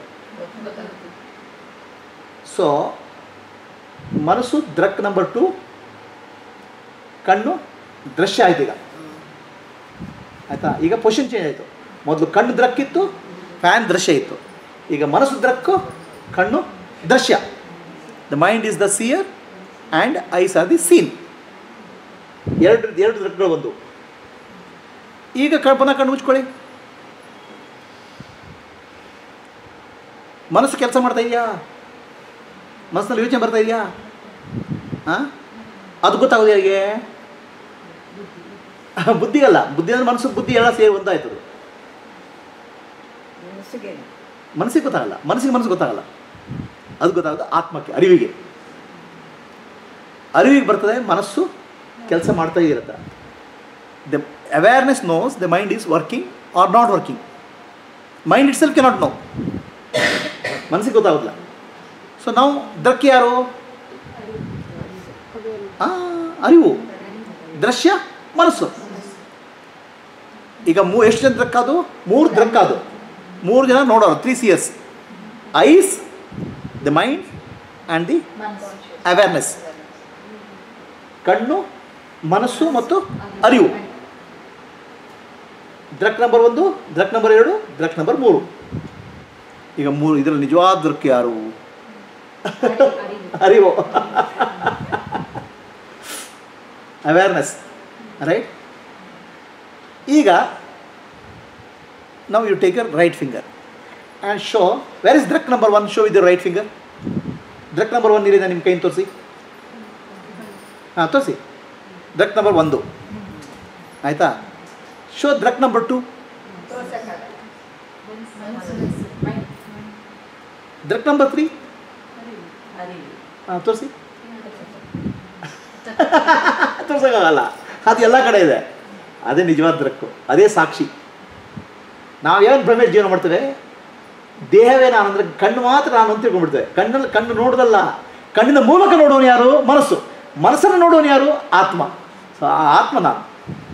ಸೊ ಮನಸ್ಸು ದೃಕ್ ನಂಬರ್ ಟು ಕಣ್ಣು ದೃಶ್ಯ ಆಯ್ತು ಈಗ ಆಯ್ತಾ ಈಗ ಪೊಸಿಷನ್ ಚೇಂಜ್ ಆಯಿತು ಮೊದಲು ಕಣ್ಣು ದೃಕ್ ಇತ್ತು ಫ್ಯಾನ್ ದೃಶ್ಯ ಇತ್ತು ಈಗ ಮನಸ್ಸು ದೃಕ್ಕು ಕಣ್ಣು ದೃಶ್ಯ the mind is the seer and eyes are the scene ಎರಡು ಎರಡು ದೃಕ್ಗಳು ಬಂದು ಈಗ ಕ- ಪುನಃ ಕಣ್ಣು ಮುಚ್ಕೊಳ್ಳಿ ಮನಸ್ಸು ಕೆಲಸ ಮಾಡ್ತಾ ಇದೆಯಾ ಮನಸ್ಸಿನಲ್ಲಿ ಯೋಚನೆ ಬರ್ತಾ ಇದೆಯಾ ಹಾಂ ಅದು ಗೊತ್ತಾಗೋದು ಯಾರಿಗೆ ಬುದ್ಧಿ ಅಲ್ಲ ಬುದ್ಧಿ ಅಂದ್ರೆ ಮನಸ್ಸು ಬುದ್ಧಿ ಎಲ್ಲ ಸೇರಿ ಒಂದಾಯ್ತದು ಮನಸ್ಸಿಗೆ ಮನಸ್ಸಿಗೆ ಗೊತ್ತಾಗಲ್ಲ ಮನಸ್ಸಿಗೆ ಮನಸ್ಸು ಗೊತ್ತಾಗಲ್ಲ ಅದು ಗೊತ್ತಾಗೋದು ಆತ್ಮಕ್ಕೆ ಅರಿವಿಗೆ ಅರಿವಿಗೆ ಬರ್ತದೆ ಮನಸ್ಸು ಕೆಲಸ ಮಾಡ್ತಾ ಇರುತ್ತೆ the awareness knows the mind is working or not working mind itself cannot know ಮನಸ್ಸಿಗೆ ಗೊತ್ತಾಗೋದಿಲ್ಲ ಸೊ ನಾವು ದೃಕ್ ಯಾರು ಆ, ಅರಿವು ದೃಶ್ಯ ಮನಸ್ಸು ಈಗ ಮೂ ಎಷ್ಟು ಜನ ದೃಕ್ ಅದು ಮೂರು ದೃಕ್ ಅದು ಮೂರು ಜನ ನೋಡೋರು three seers eyes the mind and the awareness ಕಣ್ಣು ಮನಸ್ಸು ಮತ್ತು ಅರಿವು ದೃಕ್ ನಂಬರ್ ಒಂದು ದೃಕ್ ನಂಬರ್ ಎರಡು ದೃಕ್ ನಂಬರ್ ಮೂರು ಈಗ ಮೂರು ಇದರಲ್ಲಿ ನಿಜವಾದ ದೃಕ್ ಯಾರು ಅರಿವು ಅವೇರ್ನೆಸ್ ರೈಟ್ ಈಗ now you take your right finger and show where is druk number one show with your right finger druk number one ಇಲ್ಲಿದೆ ನಿಮ್ಮ ಕೈಯಿಂದ ತೋರಿಸಿ ಹಾಂ ತೋರಿಸಿ druk ನಂಬರ್ ಒಂದು ಆಯಿತಾ show druk number two druk number three ಅರಿವು ಹಾಂ ತೋರಿಸಿ ತೋರ್ಸೋಕ್ಕಾಗಲ್ಲ ಅದು ಎಲ್ಲ ಕಡೆ ಇದೆ ಅದೇ ನಿಜವಾದ ದೃಕ್ಕು ಅದೇ ಸಾಕ್ಷಿ ನಾವು ಏನು ಭ್ರಮೆ ಜೀವನ ಮಾಡ್ತೇವೆ ದೇಹವೇ ನಾನು ಅಂದರೆ ಕಣ್ಣು ಮಾತ್ರ ನಾನು ಅಂತ ತಿಳ್ಕೊಂಡ್ಬಿಡ್ತೇವೆ ಕಣ್ಣಲ್ಲಿ ಕಣ್ಣು ನೋಡೋದಲ್ಲ ಕಣ್ಣಿನ ಮೂಲಕ ನೋಡೋನು ಯಾರು ಮನಸ್ಸು ಮನಸ್ಸನ್ನು ನೋಡೋನು ಯಾರು ಆತ್ಮ ಸೊ ಆ ಆತ್ಮ ನಾನು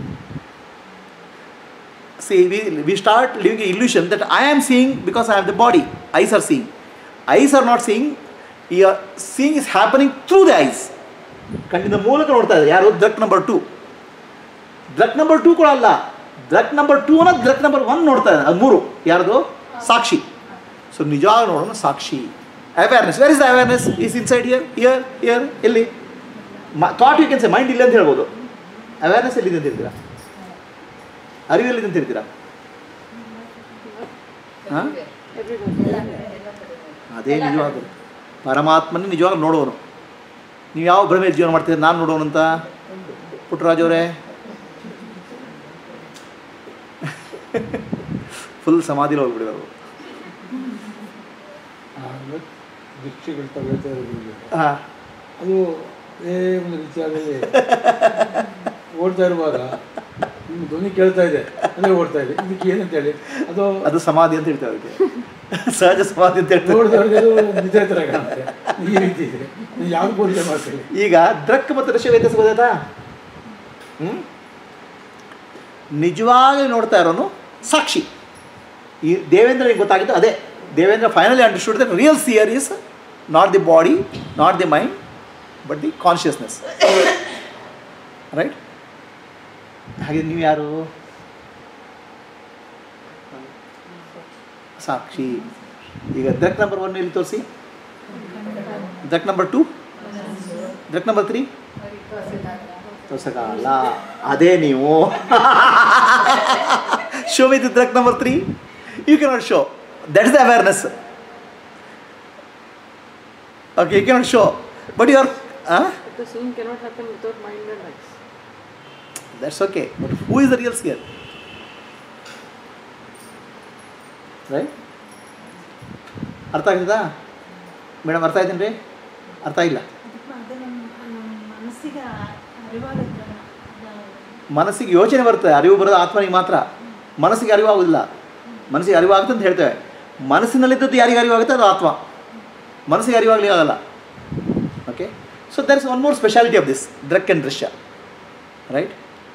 see we, we start living an illusion that I am seeing because I have the body. Eyes are seeing. Eyes are not seeing. Your seeing is happening through the eyes. ಕಣ್ಣಿನ ಮೂಲಕ ನೋಡ್ತಾ ಇದೆ ಯಾರು drik number two drik number two ಕೂಡ ಅಲ್ಲ ದ್ರಕ್ number two ಅನ್ನೋದು ದ್ರಕ್ number one ನೋಡ್ತಾ ಇದೆ ಅದು ಮೂರು ಯಾರ್ದು ಸಾಕ್ಷಿ ಸೊ ನಿಜವಾಗ ನೋಡೋಣ ಸಾಕ್ಷಿ awareness where is the awareness is inside here here here ಎಲ್ಲಿ thought you can say mind ಇಲ್ಲ ಅಂತ ಹೇಳ್ಬೋದು ಅವೇರ್ನೆಸ್ ಎಲ್ಲಿದೆ ಅಂತ ಹೇಳ್ತೀರಾ ಅರಿವೆಲ್ಲಿದೆ ಅಂತ ಹೇಳ್ತೀರಾ ಹಾಂ ಅದೇ ನಿಜವಾದ ಪರಮಾತ್ಮನೇ ನಿಜವಾಗ ನೋಡೋನು ನೀವು ಯಾವ ಭ್ರಮೆ ಜೀವನ ಮಾಡ್ತೀರಿ ನಾನು ನೋಡೋನು ಅಂತ ಪುಟ್ಟರಾಜ್ ಅವರೇ ಫುಲ್ ಸಮಾಧಿಲಿ ಹೋಗ್ಬಿಡಿದ್ರು ಆಮೇಲೆ ದೀಕ್ಷೆಗಳು ತಗೊಳ್ತಾ ಇರೋದ್ರಿಂದ ಹಾಂ ಅದು ಅದೇ ಒಂದು ರೀತಿಯಾದಲ್ಲಿ ಓಡ್ತಾ ಇರುವಾಗ ನಿಮ್ಮ ಧ್ವನಿ ಕೇಳ್ತಾ ಇದೆ ಅದೇ ಓಡ್ತಾ ಇದೆ ಇದಕ್ಕೆ ಏನಂತ ಹೇಳಿ ಅದು ಅದು ಸಮಾಧಿ ಅಂತ ಹೇಳ್ತಾರೆ ಅದಕ್ಕೆ ಸಹಜ ಸಮಾಧಿ ಅಂತ ಹೇಳ್ತಾರೆ ನೋಡಿದವ್ರಿಗೆಲ್ಲ ನಿದ್ರೆ ಥರ ಕಾಣುತ್ತೆ ಈ ರೀತಿ ಇದೆ ನೀವು ಯಾವ್ದು ಪೂಜೆ ಮಾಡ್ತೀರಿ ಈಗ ದೃಕ್ ಮತ್ತು ದೃಶ್ಯ ವ್ಯತ್ಯಾಸ ಗೊತ್ತಾಯ್ತಾ ಹ್ಞೂ ನಿಜವಾಗಿ ನೋಡ್ತಾ ಇರೋನು ಸಾಕ್ಷಿ ಈ ದೇವೇಂದ್ರನಿಗೆ ಗೊತ್ತಾಗಿದ್ದು ಅದೇ Devendra finally understood that real seer is not the body not the mind but the consciousness right ಹಾಗೆ ನೀವು ಯಾರು ಸಾಕ್ಷಿ ಈಗ ದಕ್ ನಂಬರ್ ಒನ್ ಇಲ್ಲಿ ತೋರಿಸಿ drik number two drik number three ತೋರ್ಸಕ್ಕಾಗಲ್ಲ ಅದೇ ನೀವು show with drik number three you cannot show that is the awareness okay you cannot show but you are But the scene cannot happen without mind and eyes. That's okay but who is the real seer right ಅರ್ಥ ಆಗ್ತದಾ madam ಅರ್ಥ ಆಯ್ತೇನು ರೀ ಅರ್ಥ ಇಲ್ಲ ಅದು ನಮ್ಮ ನಮ್ಮ ಮನಸ್ಸಿಗೆ ಅರಿವಾಗುತ್ತೆ ಮನಸ್ಸಿಗೆ ಯೋಚನೆ ಬರುತ್ತೆ ಅರಿವು ಬರೋದು ಆತ್ಮನಿಗೆ ಮಾತ್ರ ಮನಸ್ಸಿಗೆ ಅರಿವು ಆಗೋದಿಲ್ಲ ಮನಸ್ಸಿಗೆ ಅರಿವು ಆಗುತ್ತೆ ಅಂತ ಹೇಳ್ತೇವೆ ಮನಸ್ಸಿನಲ್ಲಿದ್ದದ್ದು ಯಾರಿಗೆ ಅರಿವಾಗುತ್ತೆ ಅದು ಆತ್ಮ ಮನಸ್ಸಿಗೆ ಅರಿವಾಗಲಿ ಆಗಲ್ಲ okay so there is one more speciality of this drik and drishya right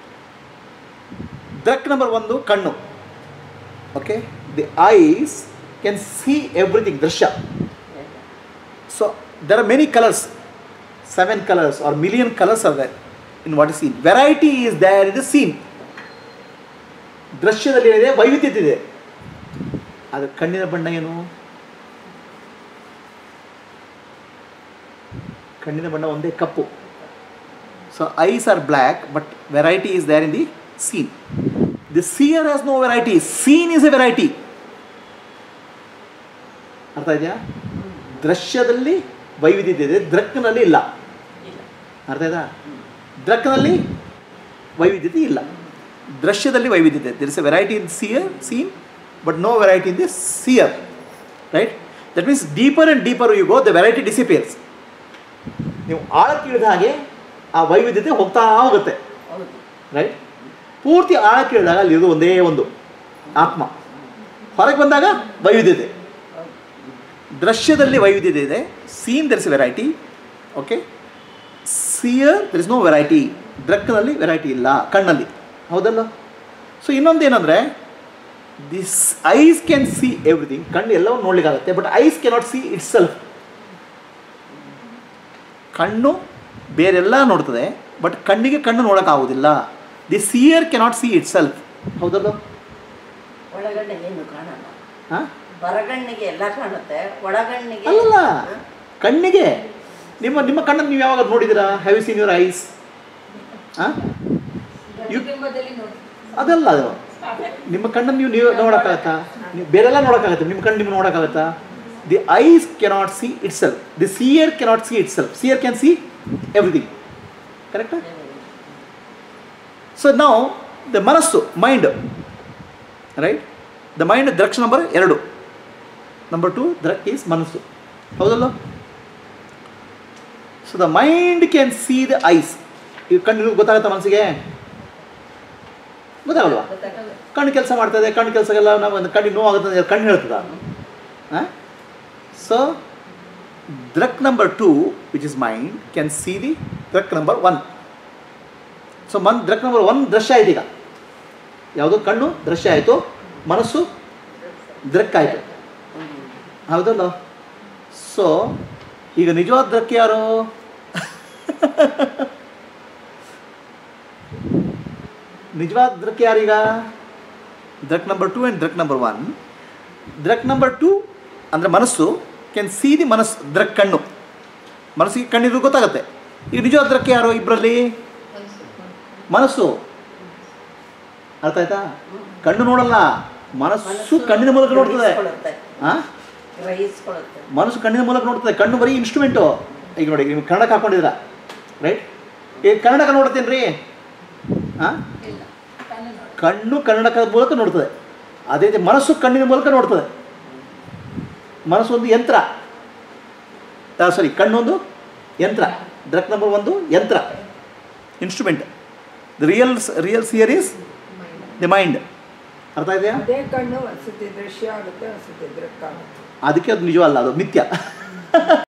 drik number ಒಂದು ಕಣ್ಣು okay the eyes can see everything drishya so there are many colours seven colours are million colours are there in what is seen variety is there in the scene ದೃಶ್ಯದಲ್ಲಿ ಏನಿದೆ ವೈವಿಧ್ಯತೆ ಇದೆ ಆದರೆ ಕಣ್ಣಿನ ಬಣ್ಣ ಏನು ಕಣ್ಣಿನ ಬಣ್ಣ ಒಂದೇ ಕಪ್ಪು so eyes are black but variety is there in the scene the seer has no variety scene is a variety ಅರ್ಥ ಇದೆಯಾ ದೃಶ್ಯದಲ್ಲಿ ವೈವಿಧ್ಯತೆ ಇದೆ ದೃಕ್ನಲ್ಲಿ ಇಲ್ಲ ಇಲ್ಲ ಅರ್ಥ ಆಯ್ತಾ ದೃಕ್ನಲ್ಲಿ ವೈವಿಧ್ಯತೆ ಇಲ್ಲ ದೃಶ್ಯದಲ್ಲಿ ವೈವಿಧ್ಯತೆ there is a variety in seer scene but no variety in the seer right that means deeper and deeper you go the variety disappears ನೀವು ಆಳಕ್ಕೆ ಇಳಿದ ಹಾಗೆ ಆ ವೈವಿಧ್ಯತೆ ಹೋಗ್ತಾ ಹೋಗುತ್ತೆ ಹೌದು ರೈಟ್ ಪೂರ್ತಿ ಆಳಕ್ಕೆ ಇಳಿದಾಗ ಅಲ್ಲಿರೋದು ಒಂದೇ ಒಂದು ಆತ್ಮ ಹೊರಗೆ ಬಂದಾಗ ವೈವಿಧ್ಯತೆ ದೃಶ್ಯದಲ್ಲಿ ವೈವಿಧ್ಯತೆ ಇದೆ scene there is variety okay seer there is no variety ಡ್ರಕ್ನಲ್ಲಿ ವೆರೈಟಿ ಇಲ್ಲ ಕಣ್ಣಲ್ಲಿ ಹೌದಲ್ಲ ಸೊ ಇನ್ನೊಂದು ಏನಂದರೆ this eyes can see everything ಕಣ್ಣು ಎಲ್ಲವೂ ನೋಡ್ಲಿಕ್ಕಾಗುತ್ತೆ but eyes cannot see itself ಕಣ್ಣು ಬೇರೆಲ್ಲ ನೋಡ್ತದೆ ಬಟ್ ಕಣ್ಣಿಗೆ ಕಣ್ಣು ನೋಡೋಕ್ಕಾಗೋದಿಲ್ಲ the seer cannot see itself ಹೌದಲ್ಲ ಒಳಗಡೆ ಏನು ಕಾಣಲ್ಲ ಹಾಂ ಹೊರಗಣ್ಣಿಗೆ ಎಲ್ಲ ಕಾಣುತ್ತೆ ಒಳಗಣ್ಣಿಗೆ ಅಲ್ಲಲ್ಲ ಹ? ಕಣ್ಣಿಗೆ ನಿಮ್ಮ ನಿಮ್ಮ ಕಣ್ಣನ್ನು ನೀವು ಯಾವಾಗ ನೋಡಿದ್ದೀರಾ have you seen your eyes ಹಾಂ ಪ್ರತಿಬಿಂಬದಲ್ಲಿ ನೋಡಿ ಅದಲ್ಲ ಅದು ನಿಮ್ಮ ಕಣ್ಣನ್ನು ನೀವು ನೀವು ನೋಡೋಕ್ಕಾಗತ್ತಾ ನೀವು ಬೇರೆಲ್ಲ ನೋಡೋಕ್ಕಾಗತ್ತೆ ನಿಮ್ಮ ಕಣ್ಣು ನಿಮ್ಗೆ ನೋಡೋಕ್ಕಾಗತ್ತಾ the eyes cannot see itself the seer cannot see itself seer can see everything ಕರೆಕ್ಟಾ ಸೊ ನಾವು ದ ಮನಸ್ಸು ಮೈಂಡ್ ರೈಟ್ ದ ಮೈಂಡ್ ದ್ರಕ್ಷ ನಂಬರ್ ಎರಡು ನಂಬರ್ ಟು ದ್ರಕ್ ಈಸ್ ಮನಸ್ಸು ಹೌದಲ್ಲ so the mind can see the eyes ಈಗ ಕಣ್ಣು ಗೊತ್ತಾಗುತ್ತಾ ಮನಸ್ಸಿಗೆ ಗೊತ್ತಾಗಲ್ವಾ ಗೊತ್ತಾಗಲ್ಲ ಕಣ್ಣು ಕೆಲಸ ಮಾಡ್ತದೆ ಕಣ್ಣು ಕೆಲಸಗೆಲ್ಲ ನಾವು ಒಂದು ಕಣ್ಣಿಗೆ ನೋವಾಗುತ್ತದೆ ಕಣ್ಣು ಹೇಳ್ತದ ಸೊ ದ್ರಕ್ number two which is mind can see the ದ್ರಕ್ ನಂಬರ್ ಒನ್ ಸೊ ಮನ್ ದ್ರಕ್ ನಂಬರ್ ಒನ್ ದೃಶ್ಯ ಆಯ್ತು ಈಗ ಯಾವುದು ಕಣ್ಣು ದೃಶ್ಯ ಆಯಿತು ಮನಸ್ಸು ದ್ರಕ್ ಆಯಿತು ಹೌದಲ್ಲ ಸೊ ಈಗ ನಿಜವಾದ ದ್ರಕ್ ಯಾರು ನಿಜವಾದ ದ್ರಕ್ ಯಾರೀಗ ದ್ರಕ್ ನಂಬರ್ ಟು ಆ್ಯಂಡ್ ದ್ರಕ್ ನಂಬರ್ ಒನ್ ದ್ರಕ್ ನಂಬರ್ ಟು ಅಂದರೆ ಮನಸ್ಸು ಕ್ಯಾನ್ ಸಿ ದಿ ಮನಸ್ಸು ದ್ರಕ್ ಕಣ್ಣು ಮನಸ್ಸಿಗೆ ಕಣ್ಣಿದ್ರು ಗೊತ್ತಾಗುತ್ತೆ ಈಗ ನಿಜವಾದ ದ್ರಕ್ ಯಾರು ಇಬ್ಬರಲ್ಲಿ ಮನಸ್ಸು ಅರ್ಥ ಆಯ್ತಾ ಕಣ್ಣು ನೋಡಲ್ಲ ಮನಸ್ಸು ಕಣ್ಣಿನ ಮೂಲಕ ನೋಡ್ತದೆ ಗ್ರಹಿಸ್ಕೊಳ್ಳುತ್ತೆ. ಹಾಂ ಗ್ರಹಿಸ್ಕೊಳ್ಳುತ್ತೆ ಮನಸ್ಸು ಕಣ್ಣಿನ ಮೂಲಕ ನೋಡ್ತದೆ ಕಣ್ಣು ಬರೀ ಇನ್ಸ್ಟ್ರೂಮೆಂಟು ಈಗ ನೋಡಿ ನೀವು ಕನ್ನಡಕ ಹಾಕೊಂಡಿದ್ದೀರ ರೈಟ್ ಈಗ ಕನ್ನಡಕ ನೋಡ್ತೀನಿ ರೀ ಹಾಂ ಇಲ್ಲ ಕಣ್ಣು ನೋಡಿ ಕಣ್ಣು ಕನ್ನಡಕದ ಮೂಲಕ ನೋಡ್ತದೆ ಅದೇ ರೀತಿ ಮನಸ್ಸು ಕಣ್ಣಿನ ಮೂಲಕ ನೋಡ್ತದೆ ಮನಸ್ಸು ಒಂದು ಯಂತ್ರ ಸಾರಿ ಕಣ್ಣೊಂದು ಯಂತ್ರ ಡ್ರಗ್ ನಂಬರ್ ಒಂದು ಯಂತ್ರ instrument the real real seer is the mind ಅರ್ಥ ಇದೆಯಾ ಅದೇ ಕಣ್ಣು ಅನ್ಸುತ್ತೆ ದೃಶ್ಯ ಆಗುತ್ತೆ ಅನ್ಸುತ್ತೆ ದೃಕ್ಕಾಗುತ್ತೆ ಅದಕ್ಕೆ ಅದು ನಿಜವಲ್ಲ ಅದು ಮಿಥ್ಯ